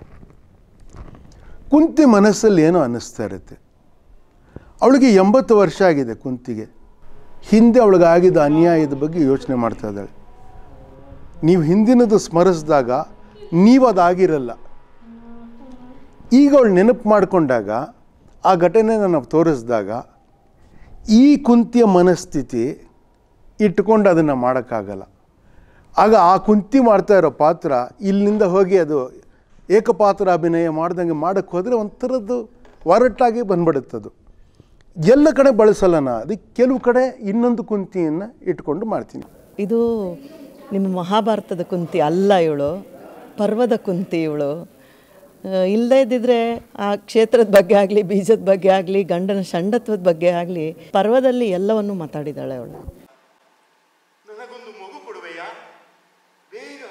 ಕುಂತಿ ಮನಸ್ಸಲ್ಲಿ ಏನೋ ಅನ್ನಿಸ್ತಾ ಇರುತ್ತೆ ಅವಳಿಗೆ ಎಂಬತ್ತು ವರ್ಷ ಆಗಿದೆ ಕುಂತಿಗೆ ಹಿಂದೆ ಅವಳಿಗಾಗಿದ್ದ ಅನ್ಯಾಯದ ಬಗ್ಗೆ ಯೋಚನೆ ಮಾಡ್ತಾ ಇದ್ದಾಳೆ ನೀವು ಹಿಂದಿನದು ಸ್ಮರಿಸಿದಾಗ ನೀವು ಅದಾಗಿರಲ್ಲ ಈಗ ಅವಳು ನೆನಪು ಮಾಡಿಕೊಂಡಾಗ ಆ ಘಟನೆನ ನಾವು ತೋರಿಸಿದಾಗ ಈ ಕುಂತಿಯ ಮನಸ್ಥಿತಿ ಇಟ್ಕೊಂಡು ಅದನ್ನು ಮಾಡೋಕ್ಕಾಗಲ್ಲ ಆಗ ಆ ಕುಂತಿ ಮಾಡ್ತಾ ಇರೋ ಪಾತ್ರ ಇಲ್ಲಿಂದ ಹೋಗಿ ಅದು ಏಕಪಾತ್ರ ಅಭಿನಯ ಮಾಡ್ದಂಗೆ ಮಾಡೋಕ್ಕೆ ಹೋದರೆ ಒಂಥರದ್ದು ಒರಟಾಗಿ ಬಂದ್ಬಿಡುತ್ತದು ಎಲ್ಲ ಕಡೆ ಬಳಸಲ್ಲ ನಾ ಅದಕ್ಕೆ ಕೆಲವು ಕಡೆ ಇನ್ನೊಂದು ಕುಂತಿಯನ್ನು ಇಟ್ಕೊಂಡು ಮಾಡ್ತೀನಿ ಇದು ನಿಮ್ಮ ಮಹಾಭಾರತದ ಕುಂತಿ ಅಲ್ಲ ಇವಳು ಪರ್ವದ ಕುಂತಿ ಇವಳು ಇಲ್ಲದೇ ಇದ್ದಿದ್ರೆ ಆ ಕ್ಷೇತ್ರದ ಬಗ್ಗೆ ಆಗಲಿ ಬೀಜದ ಬಗ್ಗೆ ಆಗಲಿ ಗಂಡನ ಷಂಡತ್ವದ ಬಗ್ಗೆ ಆಗಲಿ ಪರ್ವದಲ್ಲಿ ಎಲ್ಲವನ್ನು ಮಾತಾಡಿದಾಳೆ ಅವಳು ನನಗೊಂದು ಮಗು ಕೊಡುವೆಯಾ ಬೇಗ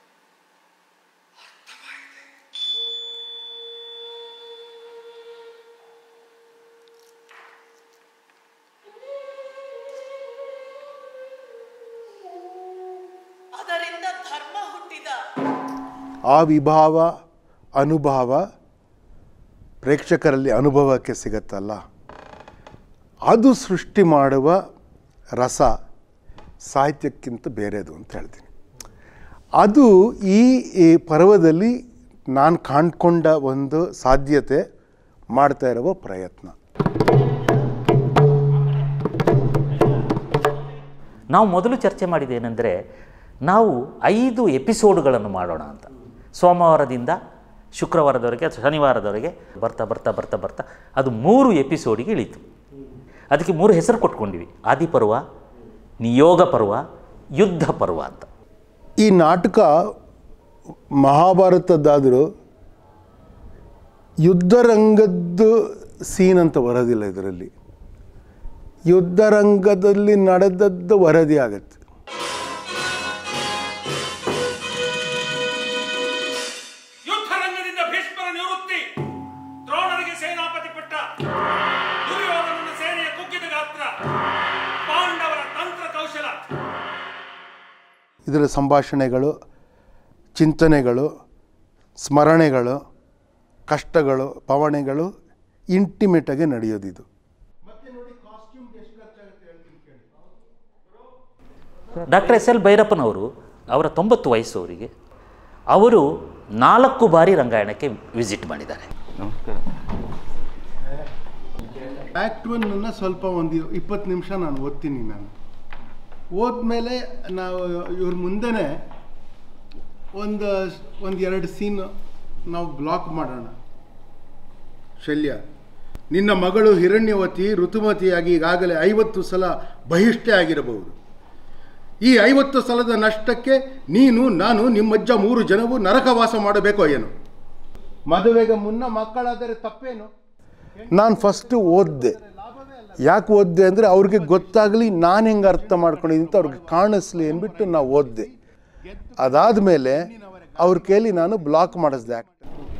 ಅದರಿಂದ ಧರ್ಮ ಹುಟ್ಟಿದ ಆ ವಿಭಾವ ಅನುಭವ ಪ್ರೇಕ್ಷಕರಲ್ಲಿ ಅನುಭವಕ್ಕೆ ಸಿಗತ್ತಲ್ಲ ಅದು ಸೃಷ್ಟಿ ಮಾಡುವ ರಸ ಸಾಹಿತ್ಯಕ್ಕಿಂತ ಬೇರೆದು ಅಂತ ಹೇಳ್ತೀನಿ ಅದು ಈ ಈ ಪರ್ವದಲ್ಲಿ ನಾನು ಕಾಣ್ಕೊಂಡ ಒಂದು ಸಾಧ್ಯತೆ ಮಾಡ್ತಾ ಇರುವ ಪ್ರಯತ್ನ ನಾವು ಮೊದಲು ಚರ್ಚೆ ಮಾಡಿದ್ದೇನೆಂದರೆ ನಾವು ಐದು ಎಪಿಸೋಡ್ಗಳನ್ನು ಮಾಡೋಣ ಅಂತ ಸೋಮವಾರದಿಂದ ಶುಕ್ರವಾರದವರೆಗೆ ಅಥವಾ ಶನಿವಾರದವರೆಗೆ ಬರ್ತಾ ಬರ್ತಾ ಬರ್ತಾ ಬರ್ತಾ ಅದು ಮೂರು ಎಪಿಸೋಡಿಗೆ ಇಳೀತು ಅದಕ್ಕೆ ಮೂರು ಹೆಸರು ಕೊಟ್ಕೊಂಡಿವಿ ಆದಿಪರ್ವ ನಿಯೋಗ ಪರ್ವ ಯುದ್ಧ ಪರ್ವ ಅಂತ ಈ ನಾಟಕ ಮಹಾಭಾರತದ್ದಾದರೂ ಯುದ್ಧರಂಗದ್ದು ಸೀನ್ ಅಂತ ಬರೋದಿಲ್ಲ ಇದರಲ್ಲಿ ಯುದ್ಧರಂಗದಲ್ಲಿ ನಡೆದದ್ದು ವರದಿ ಆಗತ್ತೆ ಯುದ್ಧರಂಗದಿಂದ ಭೀಷ್ಮರ ನಿವೃತ್ತಿ ದ್ರೋಣರಿಗೆ ಸೇನಾಪತಿ ಪಟ್ಟ ದುರ್ಯೋಧನನ ಸೇನೆಯ ಕುಗ್ಗಿದ ಗಾತ್ರ ಪಾಂಡವರ ತಂತ್ರ ಕೌಶಲ ಇದರ ಸಂಭಾಷಣೆಗಳು ಚಿಂತನೆಗಳು ಸ್ಮರಣೆಗಳು ಕಷ್ಟಗಳು ಪವಣೆಗಳು ಇಂಟಿಮೇಟಾಗಿ ನಡೆಯೋದಿದು ಡಾಕ್ಟರ್ ಎಸ್ ಎಲ್ ಭೈರಪ್ಪನವರು ಅವರ ತೊಂಬತ್ತು ವಯಸ್ಸು ಅವರಿಗೆ ಅವರು ನಾಲ್ಕು ಬಾರಿ ರಂಗಾಯಣಕ್ಕೆ ವಿಸಿಟ್ ಮಾಡಿದ್ದಾರೆ ಆ್ಯಕ್ಟ್ ಒನ್ನನ್ನು ಸ್ವಲ್ಪ ಒಂದು ಇಪ್ಪತ್ತು ನಿಮಿಷ ನಾನು ಓದ್ತೀನಿ ನಾನು ಓದ್ಮೇಲೆ ನಾವು ಇವ್ರ ಮುಂದೆನೇ ಒಂದು ಒಂದು ಎರಡು ಸೀನ್ ನಾವು ಬ್ಲಾಕ್ ಮಾಡೋಣ ಶಲ್ಯ ನಿನ್ನ ಮಗಳು ಹಿರಣ್ಯವತಿ ಋತುಮತಿಯಾಗಿ ಈಗಾಗಲೇ ಐವತ್ತು ಸಲ ಬಹಿಷ್ಠೆ ಆಗಿರಬಹುದು ಈ ಐವತ್ತು ಸಲದ ನಷ್ಟಕ್ಕೆ ನೀನು ನಾನು ನಿಮ್ಮಜ್ಜ ಮೂರು ಜನವು ನರಕವಾಸ ಮಾಡಬೇಕೋ ಏನು ಮದುವೆಗೆ ಮುನ್ನ ಮಕ್ಕಳಾದರೆ ತಪ್ಪೇನು ನಾನು ಫಸ್ಟು ಓದಿದೆ ಯಾಕೆ ಓದಿದೆ ಅಂದರೆ ಅವ್ರಿಗೆ ಗೊತ್ತಾಗಲಿ ನಾನು ಹೆಂಗೆ ಅರ್ಥ ಮಾಡ್ಕೊಂಡಿದ್ದೀನಿ ಅಂತ ಅವ್ರಿಗೆ ಕಾಣಿಸ್ಲಿ ಅಂದ್ಬಿಟ್ಟು ನಾವು ಓದಿದೆ ಅದಾದಮೇಲೆ ಅವ್ರ ಕೈಲಿ ನಾನು ಬ್ಲಾಕ್ ಮಾಡಿಸ್ದೆ ಆ್ಯಕ್ಟ್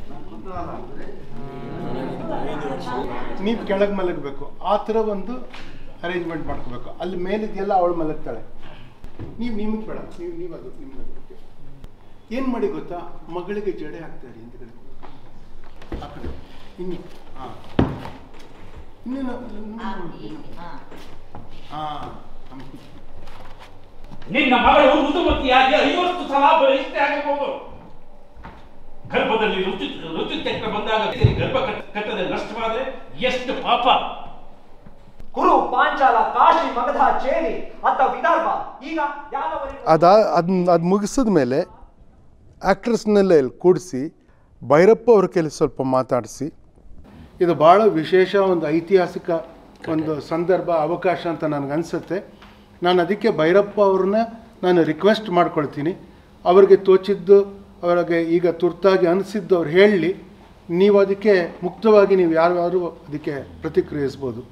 ನೀವು ಕೆಳಗೆ ಮಲಗಬೇಕು ಆ ಥರ ಒಂದು ಅರೇಂಜ್ಮೆಂಟ್ ಮಾಡ್ಕೋಬೇಕು ಅಲ್ಲಿ ಮೇಲಿದೆಯಲ್ಲ ಅವಳು ಮಲಗ್ತಾಳೆ ನೀವು ನಿಮಗೆ ಬೇಡ ನೀವು ನೀವು ಅದು ನಿಮ್ಗೆ ಏನು ಮಾಡಿ ಗೊತ್ತಾ ಮಗಳಿಗೆ ಜಡೆ ಹಾಕ್ತಾರೆ ಹಿಂದ್ಗಡೆ ಆ ಕಡೆ ಇನ್ನು ಹಾಂ ಇನ್ನೇನು ಹಾಂ ನಿನ್ನ ಮಗಳು ಋತುಮತಿಯಾಗಿ ಐವತ್ತು ಸಲ ಬಹಿಷ್ಠೆ ಆಗಬಹುದು ಗರ್ಭದಲ್ಲಿ ಋತು ಋತುಚಕ್ರ ಬಂದಾಗ ಗರ್ಭ ಕಟ್- ಕಟ್ಟದೆ ನಷ್ಟವಾದರೆ ಎಷ್ಟು ಪಾಪ ಕುರು ಪಾಂಚಾಲ ಕಾಶಿ ಮಗಧ ಚೇರಿ ಅತ್ತ ವಿದರ್ಭ ಈಗ ಯಾದವರಿಗೂ ಅದ ಅದನ್ನ ಅದು ಮುಗಿಸಿದ ಮೇಲೆ ಆ್ಯಕ್ಟ್ರೆಸ್ನೆಲ್ಲ ಇಲ್ಲಿ ಕೂಡಿಸಿ ಭೈರಪ್ಪ ಅವ್ರ ಕೈಲಿ ಸ್ವಲ್ಪ ಮಾತಾಡಿಸಿ ಇದು ಭಾಳ ವಿಶೇಷ ಒಂದು ಐತಿಹಾಸಿಕ ಒಂದು ಸಂದರ್ಭ ಅವಕಾಶ ಅಂತ ನನಗನ್ಸುತ್ತೆ ನಾನು ಅದಕ್ಕೆ ಭೈರಪ್ಪ ಅವ್ರನ್ನ ನಾನು ರಿಕ್ವೆಸ್ಟ್ ಮಾಡ್ಕೊಳ್ತೀನಿ ಅವ್ರಿಗೆ ತೋಚಿದ್ದು ಅವರಿಗೆ ಈಗ ತುರ್ತಾಗಿ ಅನಿಸಿದ್ದು ಅವ್ರು ಹೇಳಲಿ ನೀವು ಅದಕ್ಕೆ ಮುಕ್ತವಾಗಿ ನೀವು ಯಾರು ಅದಕ್ಕೆ ಪ್ರತಿಕ್ರಿಯಿಸ್ಬೋದು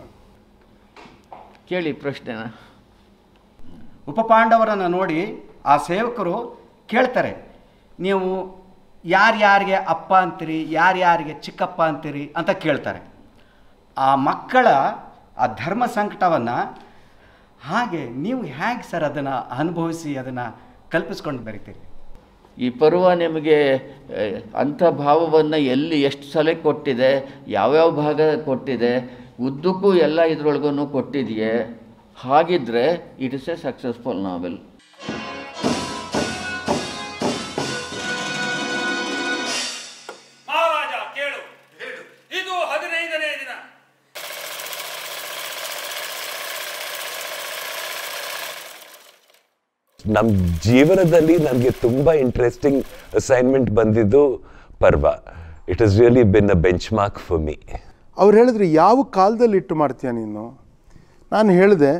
ಕೇಳಿ ಪ್ರಶ್ನೆನ ಉಪಪಾಂಡವರನ್ನು ನೋಡಿ ಆ ಸೇವಕರು ಕೇಳ್ತಾರೆ ನೀವು ಯಾರ್ಯಾರಿಗೆ ಅಪ್ಪ ಅಂತೀರಿ ಯಾರ್ಯಾರಿಗೆ ಚಿಕ್ಕಪ್ಪ ಅಂತೀರಿ ಅಂತ ಕೇಳ್ತಾರೆ ಆ ಮಕ್ಕಳ ಆ ಧರ್ಮ ಸಂಕಟವನ್ನು ಹಾಗೆ ನೀವು ಹೇಗೆ ಸರ್ ಅದನ್ನು ಅನುಭವಿಸಿ ಅದನ್ನು ಕಲ್ಪಿಸ್ಕೊಂಡು ಬರಿತೀರಿ ಈ ಪರ್ವ ನಿಮಗೆ ಆ, ಅಂಥ ಭಾವವನ್ನು ಎಲ್ಲಿ ಎಷ್ಟು ಸಲ ಕೊಟ್ಟಿದೆ ಯಾವ್ಯಾವ ಭಾಗ ಕೊಟ್ಟಿದೆ ಉದ್ದಕ್ಕೂ ಎಲ್ಲ ಇದ್ರೊಳಗೂ ಕೊಟ್ಟಿದೆಯೇ ಹಾಗಿದ್ರೆ it is a successful novel ಮಹಾರಾಜ ಕೇಳು ಇದು ಹದಿನೈದನೇ ದಿನ ನಮ್ಮ ಜೀವನದಲ್ಲಿ ನನಗೆ ತುಂಬ ಇಂಟ್ರೆಸ್ಟಿಂಗ್ ಅಸೈನ್ಮೆಂಟ್ ಬಂದಿದ್ದು Parva it is really been a benchmark for me ಅವ್ರು ಹೇಳಿದ್ರು ಯಾವ ಕಾಲದಲ್ಲಿ ಇಟ್ಟು ಮಾಡ್ತೀಯ ನೀನು ನಾನು ಹೇಳಿದೆ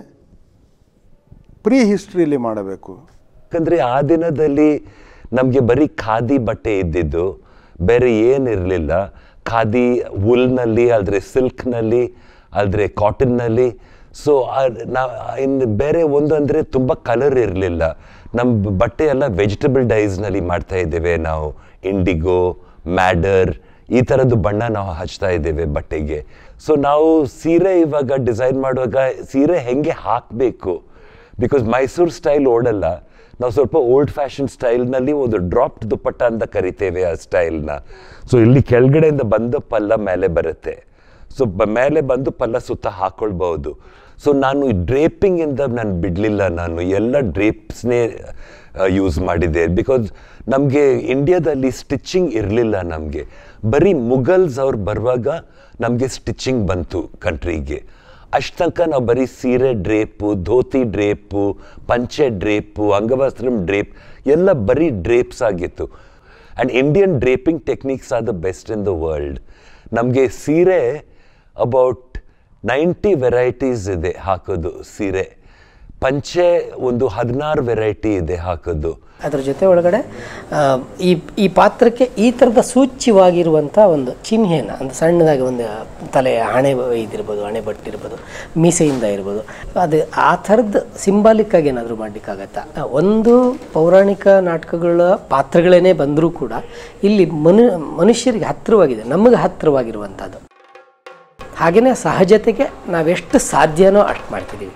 ಪ್ರೀ ಹಿಸ್ಟ್ರಿಯಲ್ಲಿ ಮಾಡಬೇಕು ಯಾಕಂದರೆ ಆ ದಿನದಲ್ಲಿ ನಮಗೆ ಬರೀ ಖಾದಿ ಬಟ್ಟೆ ಇದ್ದಿದ್ದು ಬೇರೆ ಏನಿರಲಿಲ್ಲ ಖಾದಿ ವುಲ್ನಲ್ಲಿ ಅಲ್ದ್ರೆ ಸಿಲ್ಕ್ನಲ್ಲಿ ಅಲ್ದ್ರೆ ಕಾಟನ್ನಲ್ಲಿ ಸೊ ನಾ ಇನ್ನು ಬೇರೆ ಒಂದು ಅಂದರೆ ತುಂಬ ಕಲರ್ ಇರಲಿಲ್ಲ ನಮ್ಮ ಬಟ್ಟೆ ಎಲ್ಲ ವೆಜಿಟಬಲ್ ಡೈಸ್ನಲ್ಲಿ ಮಾಡ್ತಾ ಇದ್ದೇವೆ ನಾವು ಇಂಡಿಗೋ ಮ್ಯಾಡರ್ ಈ ಥರದ್ದು ಬಣ್ಣ ನಾವು ಹಚ್ತಾ ಇದ್ದೇವೆ ಬಟ್ಟೆಗೆ ಸೊ ನಾವು ಸೀರೆ ಇವಾಗ ಡಿಸೈನ್ ಮಾಡುವಾಗ ಸೀರೆ ಹೆಂಗೆ ಹಾಕಬೇಕು ಬಿಕಾಸ್ ಮೈಸೂರು ಸ್ಟೈಲ್ ಓಡಲ್ಲ ನಾವು ಸ್ವಲ್ಪ ಓಲ್ಡ್ ಫ್ಯಾಷನ್ ಸ್ಟೈಲ್ನಲ್ಲಿ ಒಂದು ಡ್ರಾಪ್ಡ್ ದುಪ್ಪಟ್ಟ ಅಂತ ಕರಿತೇವೆ ಆ ಸ್ಟೈಲ್ನ ಸೊ ಇಲ್ಲಿ ಕೆಳಗಡೆಯಿಂದ ಬಂದ ಪಲ್ಲ ಮೇಲೆ ಬರುತ್ತೆ ಸೊ ಬ ಮೇಲೆ ಬಂದು ಪಲ್ಲ ಸುತ್ತ ಹಾಕ್ಕೊಳ್ಬಹುದು ಸೊ ನಾನು ಈ ಡ್ರೇಪಿಂಗಿಂದ ನಾನು ಬಿಡಲಿಲ್ಲ ನಾನು ಎಲ್ಲ ಡ್ರೇಪ್ಸ್ನೇ ಯೂಸ್ ಮಾಡಿದ್ದೆ ಬಿಕಾಸ್ ನಮಗೆ ಇಂಡಿಯಾದಲ್ಲಿ ಸ್ಟಿಚಿಂಗ್ ಇರಲಿಲ್ಲ ನಮಗೆ ಬರೀ ಮುಗಲ್ಸ್ ಅವ್ರು ಬರುವಾಗ ನಮಗೆ ಸ್ಟಿಚಿಂಗ್ ಬಂತು ಕಂಟ್ರಿಗೆ ಅಷ್ಟು ತನಕ ನಾವು ಬರೀ ಸೀರೆ ಡ್ರೇಪು ಧೋತಿ ಡ್ರೇಪು ಪಂಚೆ ಡ್ರೇಪು ಅಂಗವಸ್ತ್ರಂ ಡ್ರೇಪ್ ಎಲ್ಲ ಬರೀ ಡ್ರೇಪ್ಸ್ ಆಗಿತ್ತು and Indian draping techniques are the best in the world ನಮಗೆ ಸೀರೆ ಅಬೌಟ್ ನೈಂಟಿ ವೆರೈಟೀಸ್ ಇದೆ ಹಾಕೋದು ಸೀರೆ ಪಂಚೆ ಒಂದು ಹದಿನಾರು ವೆರೈಟಿ ಇದೆ ಹಾಕೋದು ಅದರ ಜೊತೆ ಒಳಗಡೆ ಆ, ಈ ಈ ಪಾತ್ರಕ್ಕೆ ಈ ಥರದ ಸೂಚ್ಯವಾಗಿರುವಂಥ ಒಂದು ಚಿಹ್ನೆಯನ್ನು ಒಂದು ಸಣ್ಣದಾಗಿ ಒಂದು ತಲೆ ಹಣೆ ಇದಿರ್ಬೋದು ಹಣೆ ಬಟ್ಟಿರ್ಬೋದು ಮೀಸೆಯಿಂದ ಇರ್ಬೋದು ಅದು ಆ ಥರದ್ದು ಸಿಂಬಾಲಿಕ್ ಆಗಿ ಏನಾದರೂ ಮಾಡಲಿಕ್ಕಾಗತ್ತಾ ಆ, ಒಂದು ಪೌರಾಣಿಕ ನಾಟಕಗಳ ಪಾತ್ರಗಳೇನೇ ಬಂದರೂ ಕೂಡ ಇಲ್ಲಿ ಮನು ಮನುಷ್ಯರಿಗೆ ಹತ್ತಿರವಾಗಿದೆ ನಮಗೆ ಹತ್ತಿರವಾಗಿರುವಂಥದ್ದು ಹಾಗೆಯೇ ಸಹಜತೆಗೆ ನಾವೆಷ್ಟು ಸಾಧ್ಯನೋ ಅಷ್ಟು ಮಾಡ್ತಿದ್ದೀವಿ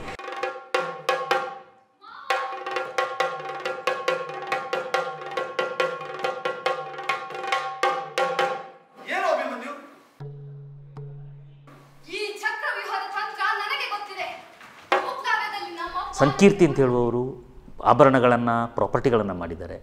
ಏನು ಅಭಿಮನ್ಯು ಈ ಚಕ್ರವ್ಯೂಹದ ತಂತ್ರ ನನಗೆ ಗೊತ್ತಿದೆ ಉಪ್ಕಾವ್ಯದಲ್ಲಿ ನಮ್ಮ ಸಂಕೀರ್ತಿ ಅಂತ ಹೇಳುವವರು ಆಭರಣಗಳನ್ನು ಪ್ರಾಪರ್ಟಿಗಳನ್ನು ಮಾಡಿದ್ದಾರೆ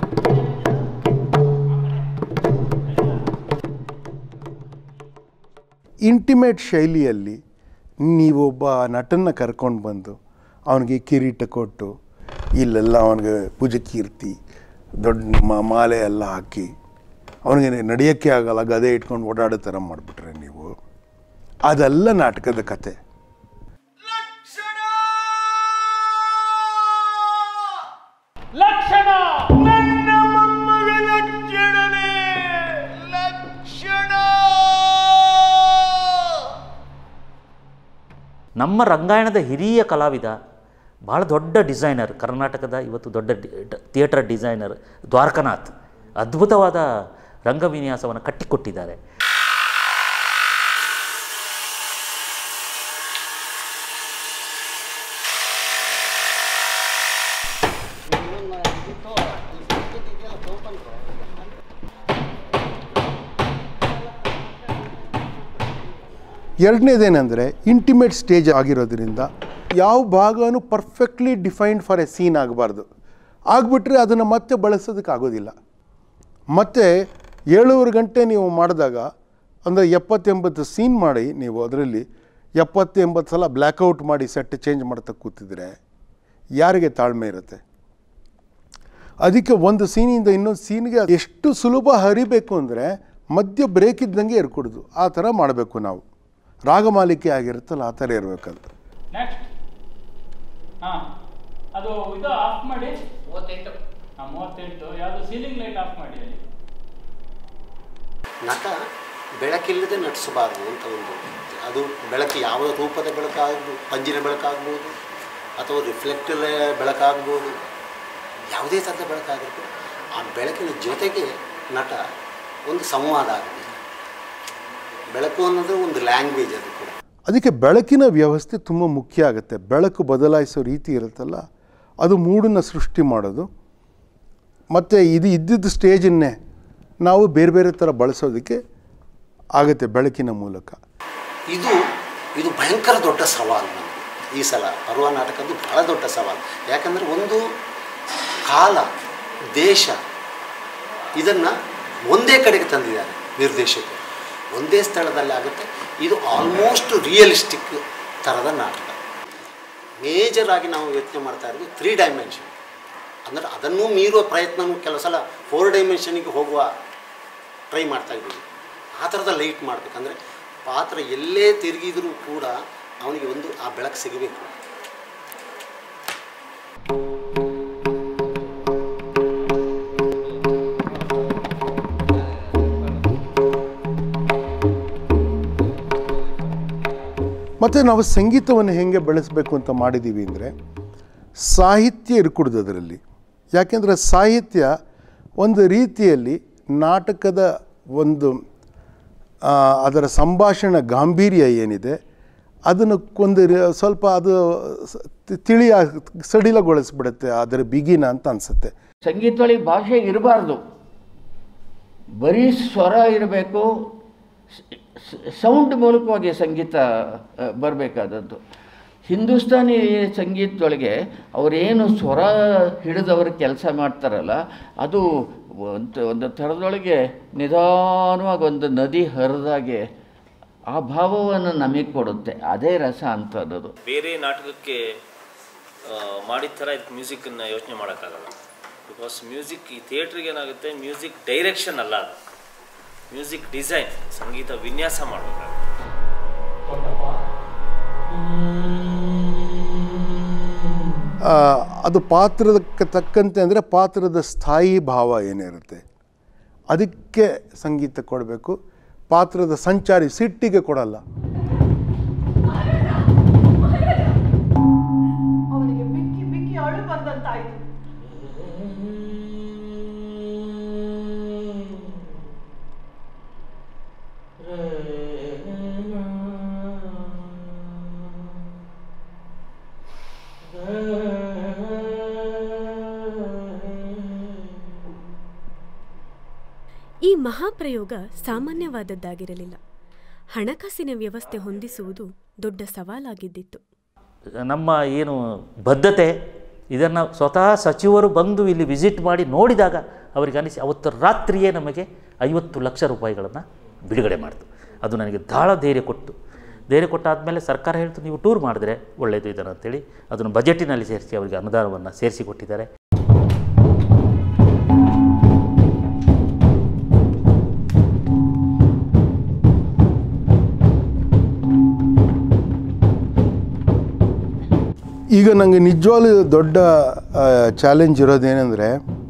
ಇಂಟಿಮೇಟ್ ಶೈಲಿಯಲ್ಲಿ ನೀವೊಬ್ಬ ನಟನ್ನ ಕರ್ಕೊಂಡು ಬಂದು ಅವನಿಗೆ ಕಿರೀಟ ಕೊಟ್ಟು ಇಲ್ಲೆಲ್ಲ ಅವನಿಗೆ ಪೂಜೆ ಕೀರ್ತಿ ದೊಡ್ಡ ಮ- ಮಾಲೆ ಎಲ್ಲ ಹಾಕಿ ಅವನಿಗೆ ನಡೆಯೋಕ್ಕೆ ಆಗಲ್ಲ ಗದೆ ಇಟ್ಕೊಂಡು ಓಡಾಡೋ ಥರ ಮಾಡಿಬಿಟ್ರೆ ನೀವು ಅದೆಲ್ಲ ನಾಟಕದ ಕತೆ ಲಕ್ಷಣ ನನ್ನ ಮೊಮ್ಮಗ ಲಕ್ಷಣನೇ ಲಕ್ಷಣ ನಮ್ಮ ರಂಗಾಯಣದ ಹಿರಿಯ ಕಲಾವಿದ ಭಾಳ ದೊಡ್ಡ ಡಿಸೈನರ್ ಕರ್ನಾಟಕದ ಇವತ್ತು ದೊಡ್ಡ ಥಿಯೇಟರ್ ಡಿಸೈನರ್ ದ್ವಾರಕನಾಥ್ ಅದ್ಭುತವಾದ ರಂಗವಿನ್ಯಾಸವನ್ನು ಕಟ್ಟಿಕೊಟ್ಟಿದ್ದಾರೆ ಎರಡನೇದೇನೆಂದರೆ ಇಂಟಿಮೇಟ್ ಸ್ಟೇಜ್ ಆಗಿರೋದ್ರಿಂದ ಯಾವ ಭಾಗನೂ perfectly defined for a scene ಆಗಬಾರ್ದು ಆಗಿಬಿಟ್ರೆ ಅದನ್ನು ಮತ್ತೆ ಬಳಸೋದಕ್ಕೆ ಆಗೋದಿಲ್ಲ ಮತ್ತು ಏಳುವರೆ ಗಂಟೆ ನೀವು ಮಾಡಿದಾಗ ಅಂದರೆ ಎಪ್ಪತ್ತೆಂಬತ್ತು ಸೀನ್ ಮಾಡಿ ನೀವು ಅದರಲ್ಲಿ ಎಪ್ಪತ್ತೆಂಬತ್ತು ಸಲ ಬ್ಲ್ಯಾಕ್ಔಟ್ ಮಾಡಿ ಸೆಟ್ ಚೇಂಜ್ ಮಾಡ್ತಾ ಕೂತಿದ್ರೆ ಯಾರಿಗೆ ತಾಳ್ಮೆ ಇರುತ್ತೆ ಅದಕ್ಕೆ ಒಂದು ಸೀನಿಂದ ಇನ್ನೊಂದು ಸೀನ್ಗೆ ಎಷ್ಟು ಸುಲಭ ಹರಿಬೇಕು ಅಂದರೆ ಮಧ್ಯ ಬ್ರೇಕ್ ಇದ್ದಂಗೆ ಇರ್ಕೊಡ್ದು ಆ ಥರ ಮಾಡಬೇಕು ನಾವು ರಾಗಮಾಲಿಕೆ ಆಗಿರುತ್ತಲ್ಲ ಆ ಥರ ಇರಬೇಕದು ನೆಕ್ಸ್ಟ್ ಹಾಂ ಅದು ಇದು ಆಫ್ ಮಾಡಿ ಮೂವತ್ತೆಂಟು ಹಾಂ ಮೂವತ್ತೆಂಟು ಯಾವುದು ಸೀಲಿಂಗ್ ಲೈಟ್ ಆಫ್ ಮಾಡಿ ಅಲ್ಲಿ ನಟ ಬೆಳಕಿಲ್ಲದೆ ನಟಿಸಬಾರದು ಅಂತ ಒಂದು ಅದು ಬೆಳಕು ಯಾವ ರೂಪದ ಬೆಳಕಾಗ್ಬೋದು ಪಂಜಿನ ಬೆಳಕಾಗ್ಬೋದು ಅಥವಾ ರಿಫ್ಲೆಕ್ಟರ್ ಬೆಳಕಾಗ್ಬೋದು ಯಾವುದೇ ಥರದ ಬೆಳಕಾಗಿರ್ಬೋದು ಆ ಬೆಳಕಿನ ಜೊತೆಗೆ ನಟ ಒಂದು ಸಂವಾದ ಆಗಬೇಕು ಬೆಳಕು ಅನ್ನೋದು ಒಂದು ಲ್ಯಾಂಗ್ವೇಜ್ ಅದು ಕೂಡ ಅದಕ್ಕೆ ಬೆಳಕಿನ ವ್ಯವಸ್ಥೆ ತುಂಬ ಮುಖ್ಯ ಆಗುತ್ತೆ ಬೆಳಕು ಬದಲಾಯಿಸೋ ರೀತಿ ಇರುತ್ತಲ್ಲ ಅದು ಮೂಡನ್ನು ಸೃಷ್ಟಿ ಮಾಡೋದು ಮತ್ತು ಇದು ಇದ್ದಿದ್ದ ಸ್ಟೇಜನ್ನೇ ನಾವು ಬೇರೆ ಬೇರೆ ಥರ ಬಳಸೋದಕ್ಕೆ ಆಗುತ್ತೆ ಬೆಳಕಿನ ಮೂಲಕ ಇದು ಇದು ಭಯಂಕರ ದೊಡ್ಡ ಸವಾಲು ನಮಗೆ ಈ ಸಲ ಪರ್ವ ನಾಟಕದ್ದು ಬಹಳ ದೊಡ್ಡ ಸವಾಲು ಯಾಕಂದರೆ ಒಂದು ಕಾಲ ದೇಶ ಇದನ್ನು ಒಂದೇ ಕಡೆಗೆ ತಂದಿದ್ದಾರೆ ನಿರ್ದೇಶಕರು ಒಂದೇ ಸ್ಥಳದಲ್ಲಿ ಆಗುತ್ತೆ ಇದು ಆಲ್ಮೋಸ್ಟ್ ರಿಯಲಿಸ್ಟಿಕ್ ಥರದ ನಾಟಕ ಮೇಜರ್ ಆಗಿ ನಾವು ಯೋಚನೆ ಮಾಡ್ತಾ ಇರೋದು ತ್ರೀ ಡೈಮೆನ್ಷನ್ ಅಂದರೆ ಅದನ್ನೂ ಮೀರುವ ಪ್ರಯತ್ನವೂ ಕೆಲವು ಸಲ ಫೋರ್ ಡೈಮೆನ್ಷನಿಗೆ ಹೋಗುವ ಟ್ರೈ ಮಾಡ್ತಾ ಇದ್ದೀವಿ ಆ ಥರದ ಲೈಟ್ ಮಾಡಬೇಕಂದ್ರೆ ಪಾತ್ರ ಎಲ್ಲೇ ತಿರುಗಿದರೂ ಕೂಡ ಅವನಿಗೆ ಒಂದು ಆ ಬೆಳಕು ಸಿಗಬೇಕು ಮತ್ತು ನಾವು ಸಂಗೀತವನ್ನು ಹೇಗೆ ಬೆಳೆಸಬೇಕು ಅಂತ ಮಾಡಿದ್ದೀವಿ ಅಂದರೆ ಸಾಹಿತ್ಯ ಇರ್ಕೂಡ್ದು ಅದರಲ್ಲಿ ಯಾಕೆಂದರೆ ಸಾಹಿತ್ಯ ಒಂದು ರೀತಿಯಲ್ಲಿ ನಾಟಕದ ಒಂದು ಆ, ಅದರ ಸಂಭಾಷಣೆ ಗಾಂಭೀರ್ಯ ಏನಿದೆ ಅದನ್ನು ಒಂದು ರಿ- ಸ್ವಲ್ಪ ಅದು ಸ- ತಿ- ತಿಳಿಯ ಸಡಿಲಗೊಳಿಸ್ಬಿಡುತ್ತೆ ಅದರ ಬಿಗಿನ ಅಂತ ಅನಿಸುತ್ತೆ ಸಂಗೀತದೊಳಗೆ ಭಾಷೆ ಇರಬಾರ್ದು ಬರೀ ಸ್ವರ ಇರಬೇಕು ಸೌಂಡ್ ಮೂಲಕವಾಗಿ ಸಂಗೀತ ಬರಬೇಕಾದದ್ದು ಹಿಂದೂಸ್ತಾನಿ ಸಂಗೀತದೊಳಗೆ ಅವರೇನು ಸ್ವರ ಹಿಡಿದವರು ಕೆಲಸ ಮಾಡ್ತಾರಲ್ಲ ಅದು ಒಂದು ಒಂದು ಥರದೊಳಗೆ ನಿಧಾನವಾಗಿ ಒಂದು ನದಿ ಹರಿದಾಗೆ ಆ ಭಾವವನ್ನು ನಮಗೆ ಕೊಡುತ್ತೆ ಅದೇ ರಸ ಅಂತ ಅನ್ನೋದು ಬೇರೆ ನಾಟಕಕ್ಕೆ ಆ, ಮಾಡಿದ ಥರ ಇದಕ್ಕೆ ಮ್ಯೂಸಿಕ್ಕನ್ನು ಯೋಚನೆ ಮಾಡೋಕ್ಕಾಗಲ್ಲ ಬಿಕಾಸ್ ಮ್ಯೂಸಿಕ್ ಈ ಥಿಯೇಟ್ರಿಗೆ ಏನಾಗುತ್ತೆ ಮ್ಯೂಸಿಕ್ ಡೈರೆಕ್ಷನ್ ಅಲ್ಲ ಅದು ಮ್ಯೂಸಿಕ್ ಡಿಸೈನ್ ಸಂಗೀತ ವಿನ್ಯಾಸ ಮಾಡಬೇಕಾಗುತ್ತೆ ಆ, ಅದು ಪಾತ್ರದಕ್ಕೆ ತಕ್ಕಂತೆ ಅಂದರೆ ಪಾತ್ರದ ಸ್ಥಾಯಿ ಭಾವ ಏನಿರುತ್ತೆ ಅದಕ್ಕೆ ಸಂಗೀತ ಕೊಡಬೇಕು ಪಾತ್ರದ ಸಂಚಾರಿ ಸಿಟ್ಟಿಗೆ ಕೊಡಲ್ಲ ಅವನಿಗೆ ಬಿಕ್ಕಿ ಬಿಕ್ಕಿ ಅಳು ಬಂದಂತಾಯ್ತು ಈ ಮಹಾಪ್ರಯೋಗ ಸಾಮಾನ್ಯವಾದದ್ದಾಗಿರಲಿಲ್ಲ ಹಣಕಾಸಿನ ವ್ಯವಸ್ಥೆ ಹೊಂದಿಸುವುದು ದೊಡ್ಡ ಸವಾಲಾಗಿದ್ದಿತ್ತು ನಮ್ಮ ಏನು ಬದ್ಧತೆ ಇದನ್ನು ಸ್ವತಃ ಸಚಿವರು ಬಂದು ಇಲ್ಲಿ ವಿಸಿಟ್ ಮಾಡಿ ನೋಡಿದಾಗ ಅವರಿಗೆ ಅನಿಸಿ ಅವತ್ತು ರಾತ್ರಿಯೇ ನಮಗೆ ಐವತ್ತು ಲಕ್ಷ ರೂಪಾಯಿಗಳನ್ನು ಬಿಡುಗಡೆ ಮಾಡಿತು ಅದು ನನಗೆ ಧಾಳ ಧೈರ್ಯ ಕೊಟ್ಟು ಧೈರ್ಯ ಕೊಟ್ಟಾದಮೇಲೆ ಸರ್ಕಾರ ಹೇಳ್ತು ನೀವು ಟೂರ್ ಮಾಡಿದ್ರೆ ಒಳ್ಳೆಯದು ಇದನ್ನು ಅಂತೇಳಿ ಅದನ್ನು ಬಜೆಟಿನಲ್ಲಿ ಸೇರಿಸಿ ಅವರಿಗೆ ಅನುದಾನವನ್ನು ಸೇರಿಸಿ ಕೊಟ್ಟಿದ್ದಾರೆ ಈಗ ನನಗೆ ನಿಜವಾಗ್ಲೂ ದೊಡ್ಡ ಚಾಲೆಂಜ್ ಇರೋದೇನೆಂದರೆ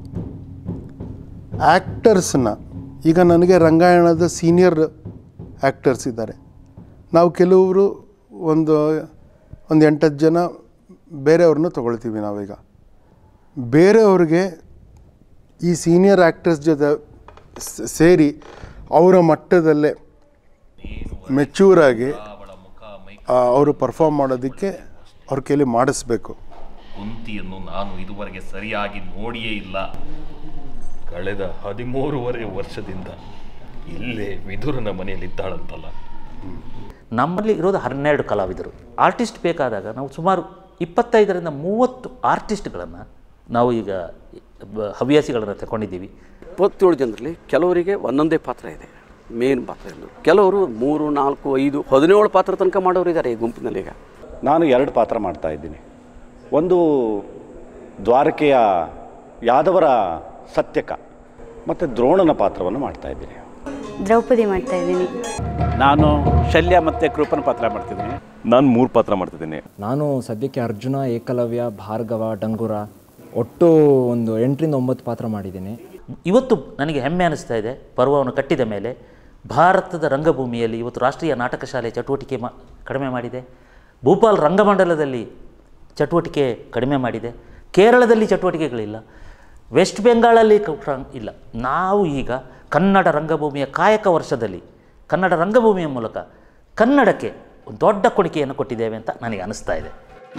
ಆ್ಯಕ್ಟರ್ಸ್ನ ಈಗ ನನಗೆ ರಂಗಾಯಣದ ಸೀನಿಯರ್ ಆ್ಯಕ್ಟರ್ಸ್ ಇದ್ದಾರೆ ನಾವು ಕೆಲವರು ಒಂದು ಒಂದು ಎಂಟತ್ತು ಜನ ಬೇರೆಯವ್ರನ್ನ ತೊಗೊಳ್ತೀವಿ ನಾವೀಗ ಬೇರೆಯವ್ರಿಗೆ ಈ ಸೀನಿಯರ್ ಆ್ಯಕ್ಟರ್ಸ್ ಜೊತೆ ಸ್- ಸೇರಿ ಅವರ ಮಟ್ಟದಲ್ಲೇ ಮೆಚ್ಯೂರಾಗಿ ಅವರು ಪರ್ಫಾರ್ಮ್ ಮಾಡೋದಕ್ಕೆ ಅವ್ರ ಕೈಲಿ ಮಾಡಿಸ್ಬೇಕು ಕುಂತಿಯನ್ನು ನಾನು ಇದುವರೆಗೆ ಸರಿಯಾಗಿ ನೋಡಿಯೇ ಇಲ್ಲ ಕಳೆದ ಹದಿಮೂರುವರೆ ವರ್ಷದಿಂದ ಇಲ್ಲೇ ವಿದುರನ ಮನೆಯಲ್ಲಿದ್ದಾಳಂತಲ್ಲ ನಮ್ಮಲ್ಲಿ ಇರೋದು ಹನ್ನೆರಡು ಕಲಾವಿದರು ಆರ್ಟಿಸ್ಟ್ ಬೇಕಾದಾಗ ನಾವು ಸುಮಾರು ಇಪ್ಪತ್ತೈದರಿಂದ ಮೂವತ್ತು ಆರ್ಟಿಸ್ಟ್ಗಳನ್ನು ನಾವು ಈಗ ಬ- ಹವ್ಯಾಸಿಗಳನ್ನು ತಗೊಂಡಿದ್ದೀವಿ ಇಪ್ಪತ್ತೇಳು ಜನರಲ್ಲಿ ಕೆಲವರಿಗೆ ಒಂದೊಂದೇ ಪಾತ್ರ ಇದೆ ಮೇನ್ ಪಾತ್ರ ಎಂದು ಕೆಲವರು ಮೂರು ನಾಲ್ಕು ಐದು ಹದಿನೇಳು ಪಾತ್ರ ತನಕ ಮಾಡೋರು ಇದ್ದಾರೆ ಈ ಗುಂಪಿನಲ್ಲಿ ಈಗ ನಾನು ಎರಡು ಪಾತ್ರ ಮಾಡ್ತಾ ಇದ್ದೀನಿ ಒಂದು ದ್ವಾರಕೆಯ ಯಾದವರ ಸತ್ಯಕ ಮತ್ತು ದ್ರೋಣನ ಪಾತ್ರವನ್ನು ಮಾಡ್ತಾ ಇದ್ದೀನಿ ದ್ರೌಪದಿ ಮಾಡ್ತಾ ಇದ್ದೀನಿ ನಾನು ಶಲ್ಯ ಮತ್ತು ಕೃಪನ ಪಾತ್ರ ಮಾಡ್ತಿದ್ದೀನಿ ನಾನು ಮೂರು ಪಾತ್ರ ಮಾಡ್ತಿದ್ದೀನಿ ನಾನು ಸದ್ಯಕ್ಕೆ ಅರ್ಜುನ ಏಕಲವ್ಯ ಭಾರ್ಗವ ಡಂಗುರ ಒಟ್ಟು ಒಂದು ಎಂಟರಿಂದ ಒಂಬತ್ತು ಪಾತ್ರ ಮಾಡಿದ್ದೀನಿ ಇವತ್ತು ನನಗೆ ಹೆಮ್ಮೆ ಅನಿಸ್ತಾ ಇದೆ ಪರ್ವವನ್ನು ಕಟ್ಟಿದ ಮೇಲೆ ಭಾರತದ ರಂಗಭೂಮಿಯಲ್ಲಿ ಇವತ್ತು ರಾಷ್ಟ್ರೀಯ ನಾಟಕ ಶಾಲೆ ಚಟುವಟಿಕೆ ಮಾ ಕಡಿಮೆ ಮಾಡಿದೆ ಭೂಪಾಲ್ ರಂಗಮಂಡಲದಲ್ಲಿ ಚಟುವಟಿಕೆ ಕಡಿಮೆ ಮಾಡಿದೆ ಕೇರಳದಲ್ಲಿ ಚಟುವಟಿಕೆಗಳಿಲ್ಲ ವೆಸ್ಟ್ ಬೆಂಗಾಳಲ್ಲಿ ಕೂಡ ಇಲ್ಲ ನಾವು ಈಗ ಕನ್ನಡ ರಂಗಭೂಮಿಯ ಕಾಯಕ ವರ್ಷದಲ್ಲಿ ಕನ್ನಡ ರಂಗಭೂಮಿಯ ಮೂಲಕ ಕನ್ನಡಕ್ಕೆ ಒಂದು ದೊಡ್ಡ ಕೊಡುಗೆಯನ್ನು ಕೊಟ್ಟಿದ್ದೇವೆ ಅಂತ ನನಗೆ ಅನಿಸ್ತಾ ಇದೆ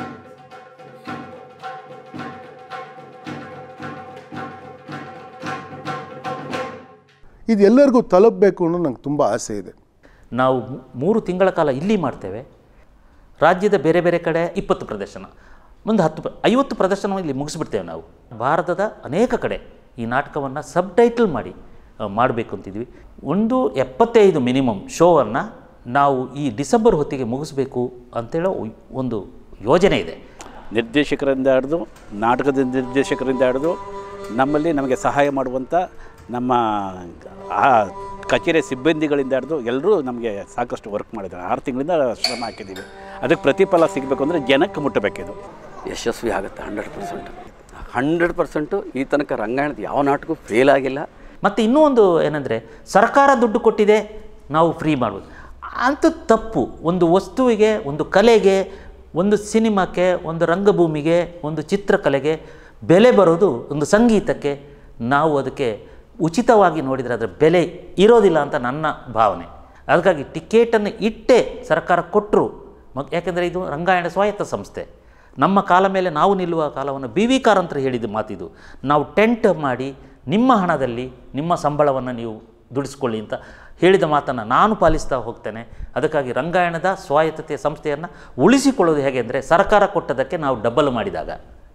ಇದು ಎಲ್ಲರಿಗೂ ತಲುಪಬೇಕು ಅನ್ನೋ ನಂಗೆ ತುಂಬ ಆಸೆ ಇದೆ ನಾವು ಮೂ- ಮೂರು ತಿಂಗಳ ಕಾಲ ಇಲ್ಲಿ ಮಾಡ್ತೇವೆ ರಾಜ್ಯದ ಬೇರೆ ಬೇರೆ ಕಡೆ ಇಪ್ಪತ್ತು ಪ್ರದರ್ಶನ ಒಂದು ಹತ್ತು ಪ್ರ- ಐವತ್ತು ಪ್ರದರ್ಶನ ಇಲ್ಲಿ ಮುಗಿಸ್ಬಿಡ್ತೇವೆ ನಾವು ಭಾರತದ ಅನೇಕ ಕಡೆ ಈ ನಾಟಕವನ್ನು ಸಬ್ ಟೈಟಲ್ ಮಾಡಿ ಮಾಡಬೇಕು ಅಂತಿದ್ವಿ ಒಂದು ಎಪ್ಪತ್ತೈದು ಮಿನಿಮಮ್ ಶೋವನ್ನು ನಾವು ಈ ಡಿಸೆಂಬರ್ ಹೊತ್ತಿಗೆ ಮುಗಿಸ್ಬೇಕು ಅಂತೇಳೋ ಒಂದು ಯೋಜನೆ ಇದೆ ನಿರ್ದೇಶಕರಿಂದ ಹಿಡಿದು ನಾಟಕದ ನಿರ್ದೇಶಕರಿಂದ ಹಿಡಿದು ನಮ್ಮಲ್ಲಿ ನಮಗೆ ಸಹಾಯ ಮಾಡುವಂಥ ನಮ್ಮ ಆ ಕಚೇರಿ ಸಿಬ್ಬಂದಿಗಳಿಂದ ಹಿಡಿದು ಎಲ್ಲರೂ ನಮಗೆ ಸಾಕಷ್ಟು ವರ್ಕ್ ಮಾಡಿದ್ದಾರೆ ಆರು ತಿಂಗಳಿಂದ ಶ್ರಮ ಹಾಕಿದ್ದೀವಿ ಅದಕ್ಕೆ ಪ್ರತಿಫಲ ಸಿಗಬೇಕು ಅಂದರೆ ಜನಕ್ಕೆ ಮುಟ್ಟಬೇಕಿದು ಯಶಸ್ವಿ ಆಗುತ್ತೆ ಹಂಡ್ರೆಡ್ ಪರ್ಸೆಂಟ್ ಹಂಡ್ರೆಡ್ ಪರ್ಸೆಂಟು ಈ ತನಕ ರಂಗಾಯಣದ ಯಾವ ನಾಟಕವೂ ಫೇಲ್ ಆಗಿಲ್ಲ ಮತ್ತು ಇನ್ನೂ ಒಂದು ಏನಂದರೆ ಸರ್ಕಾರ ದುಡ್ಡು ಕೊಟ್ಟಿದೆ ನಾವು ಫ್ರೀ ಮಾಡ್ಬೋದು ಅಂಥದ್ದು ತಪ್ಪು ಒಂದು ವಸ್ತುವಿಗೆ ಒಂದು ಕಲೆಗೆ ಒಂದು ಸಿನಿಮಾಕ್ಕೆ ಒಂದು ರಂಗಭೂಮಿಗೆ ಒಂದು ಚಿತ್ರಕಲೆಗೆ ಬೆಲೆ ಬರೋದು ಒಂದು ಸಂಗೀತಕ್ಕೆ ನಾವು ಅದಕ್ಕೆ ಉಚಿತವಾಗಿ ನೋಡಿದರೆ ಅದರ ಬೆಲೆ ಇರೋದಿಲ್ಲ ಅಂತ ನನ್ನ ಭಾವನೆ ಅದಕ್ಕಾಗಿ ಟಿಕೆಟನ್ನು ಇಟ್ಟೇ ಸರ್ಕಾರ ಕೊಟ್ಟರು ಮ ಯಾಕೆಂದರೆ ಇದು ರಂಗಾಯಣ ಸ್ವಾಯತ್ತ ಸಂಸ್ಥೆ ನಮ್ಮ ಕಾಲ ಮೇಲೆ ನಾವು ನಿಲ್ಲುವ ಕಾಲವನ್ನು ಬಿ ವಿ ಕಾರಂತರು ಹೇಳಿದ ಮಾತಿದು ನಾವು ಟೆಂಟ್ ಮಾಡಿ ನಿಮ್ಮ ಹಣದಲ್ಲಿ ನಿಮ್ಮ ಸಂಬಳವನ್ನು ನೀವು ದುಡಿಸ್ಕೊಳ್ಳಿ ಅಂತ ಹೇಳಿದ ಮಾತನ್ನು ನಾನು ಪಾಲಿಸ್ತಾ ಹೋಗ್ತೇನೆ ಅದಕ್ಕಾಗಿ ರಂಗಾಯಣದ ಸ್ವಾಯತ್ತತೆಯ ಸಂಸ್ಥೆಯನ್ನು ಉಳಿಸಿಕೊಳ್ಳೋದು ಹೇಗೆ ಅಂದರೆ ಸರ್ಕಾರ ಕೊಟ್ಟದಕ್ಕೆ ನಾವು ಡಬಲ್ ಮಾಡಿದಾಗ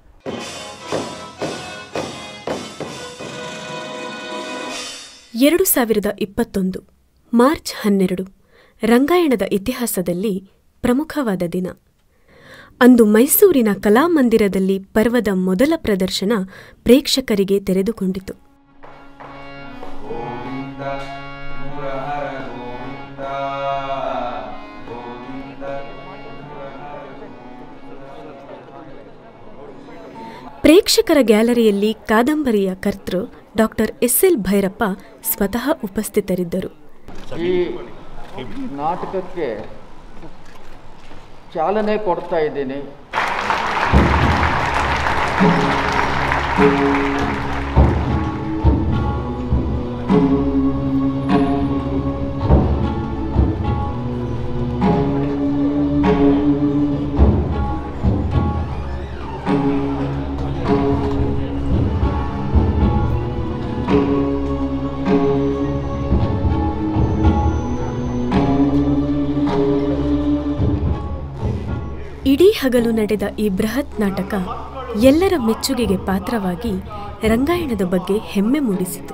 ಎರಡು ಸಾವಿರದ ಇಪ್ಪತ್ತೊಂದು ಮಾರ್ಚ್ ಹನ್ನೆರಡು ರಂಗಾಯಣದ ಇತಿಹಾಸದಲ್ಲಿ ಪ್ರಮುಖವಾದ ದಿನ ಅಂದು ಮೈಸೂರಿನ ಕಲಾಮಂದಿರದಲ್ಲಿ ಪರ್ವದ ಮೊದಲ ಪ್ರದರ್ಶನ ಪ್ರೇಕ್ಷಕರಿಗೆ ತೆರೆದುಕೊಂಡಿತು ಪ್ರೇಕ್ಷಕರ ಗ್ಯಾಲರಿಯಲ್ಲಿ ಕಾದಂಬರಿಯ ಕರ್ತೃ ಡಾಕ್ಟರ್ ಎಸ್ ಎಲ್ ಭೈರಪ್ಪ ಸ್ವತಃ ಉಪಸ್ಥಿತರಿದ್ದರು ಈ ನಾಟಕಕ್ಕೆ ಚಾಲನೆ ಕೊಡ್ತಾ ಇದ್ದೀನಿ ಇಡೀ ಹಗಲು ನಡೆದ ಈ ಬೃಹತ್ ನಾಟಕ ಎಲ್ಲರ ಮೆಚ್ಚುಗೆಗೆ ಪಾತ್ರವಾಗಿ ರಂಗಾಯಣದ ಬಗ್ಗೆ ಹೆಮ್ಮೆ ಮೂಡಿಸಿತು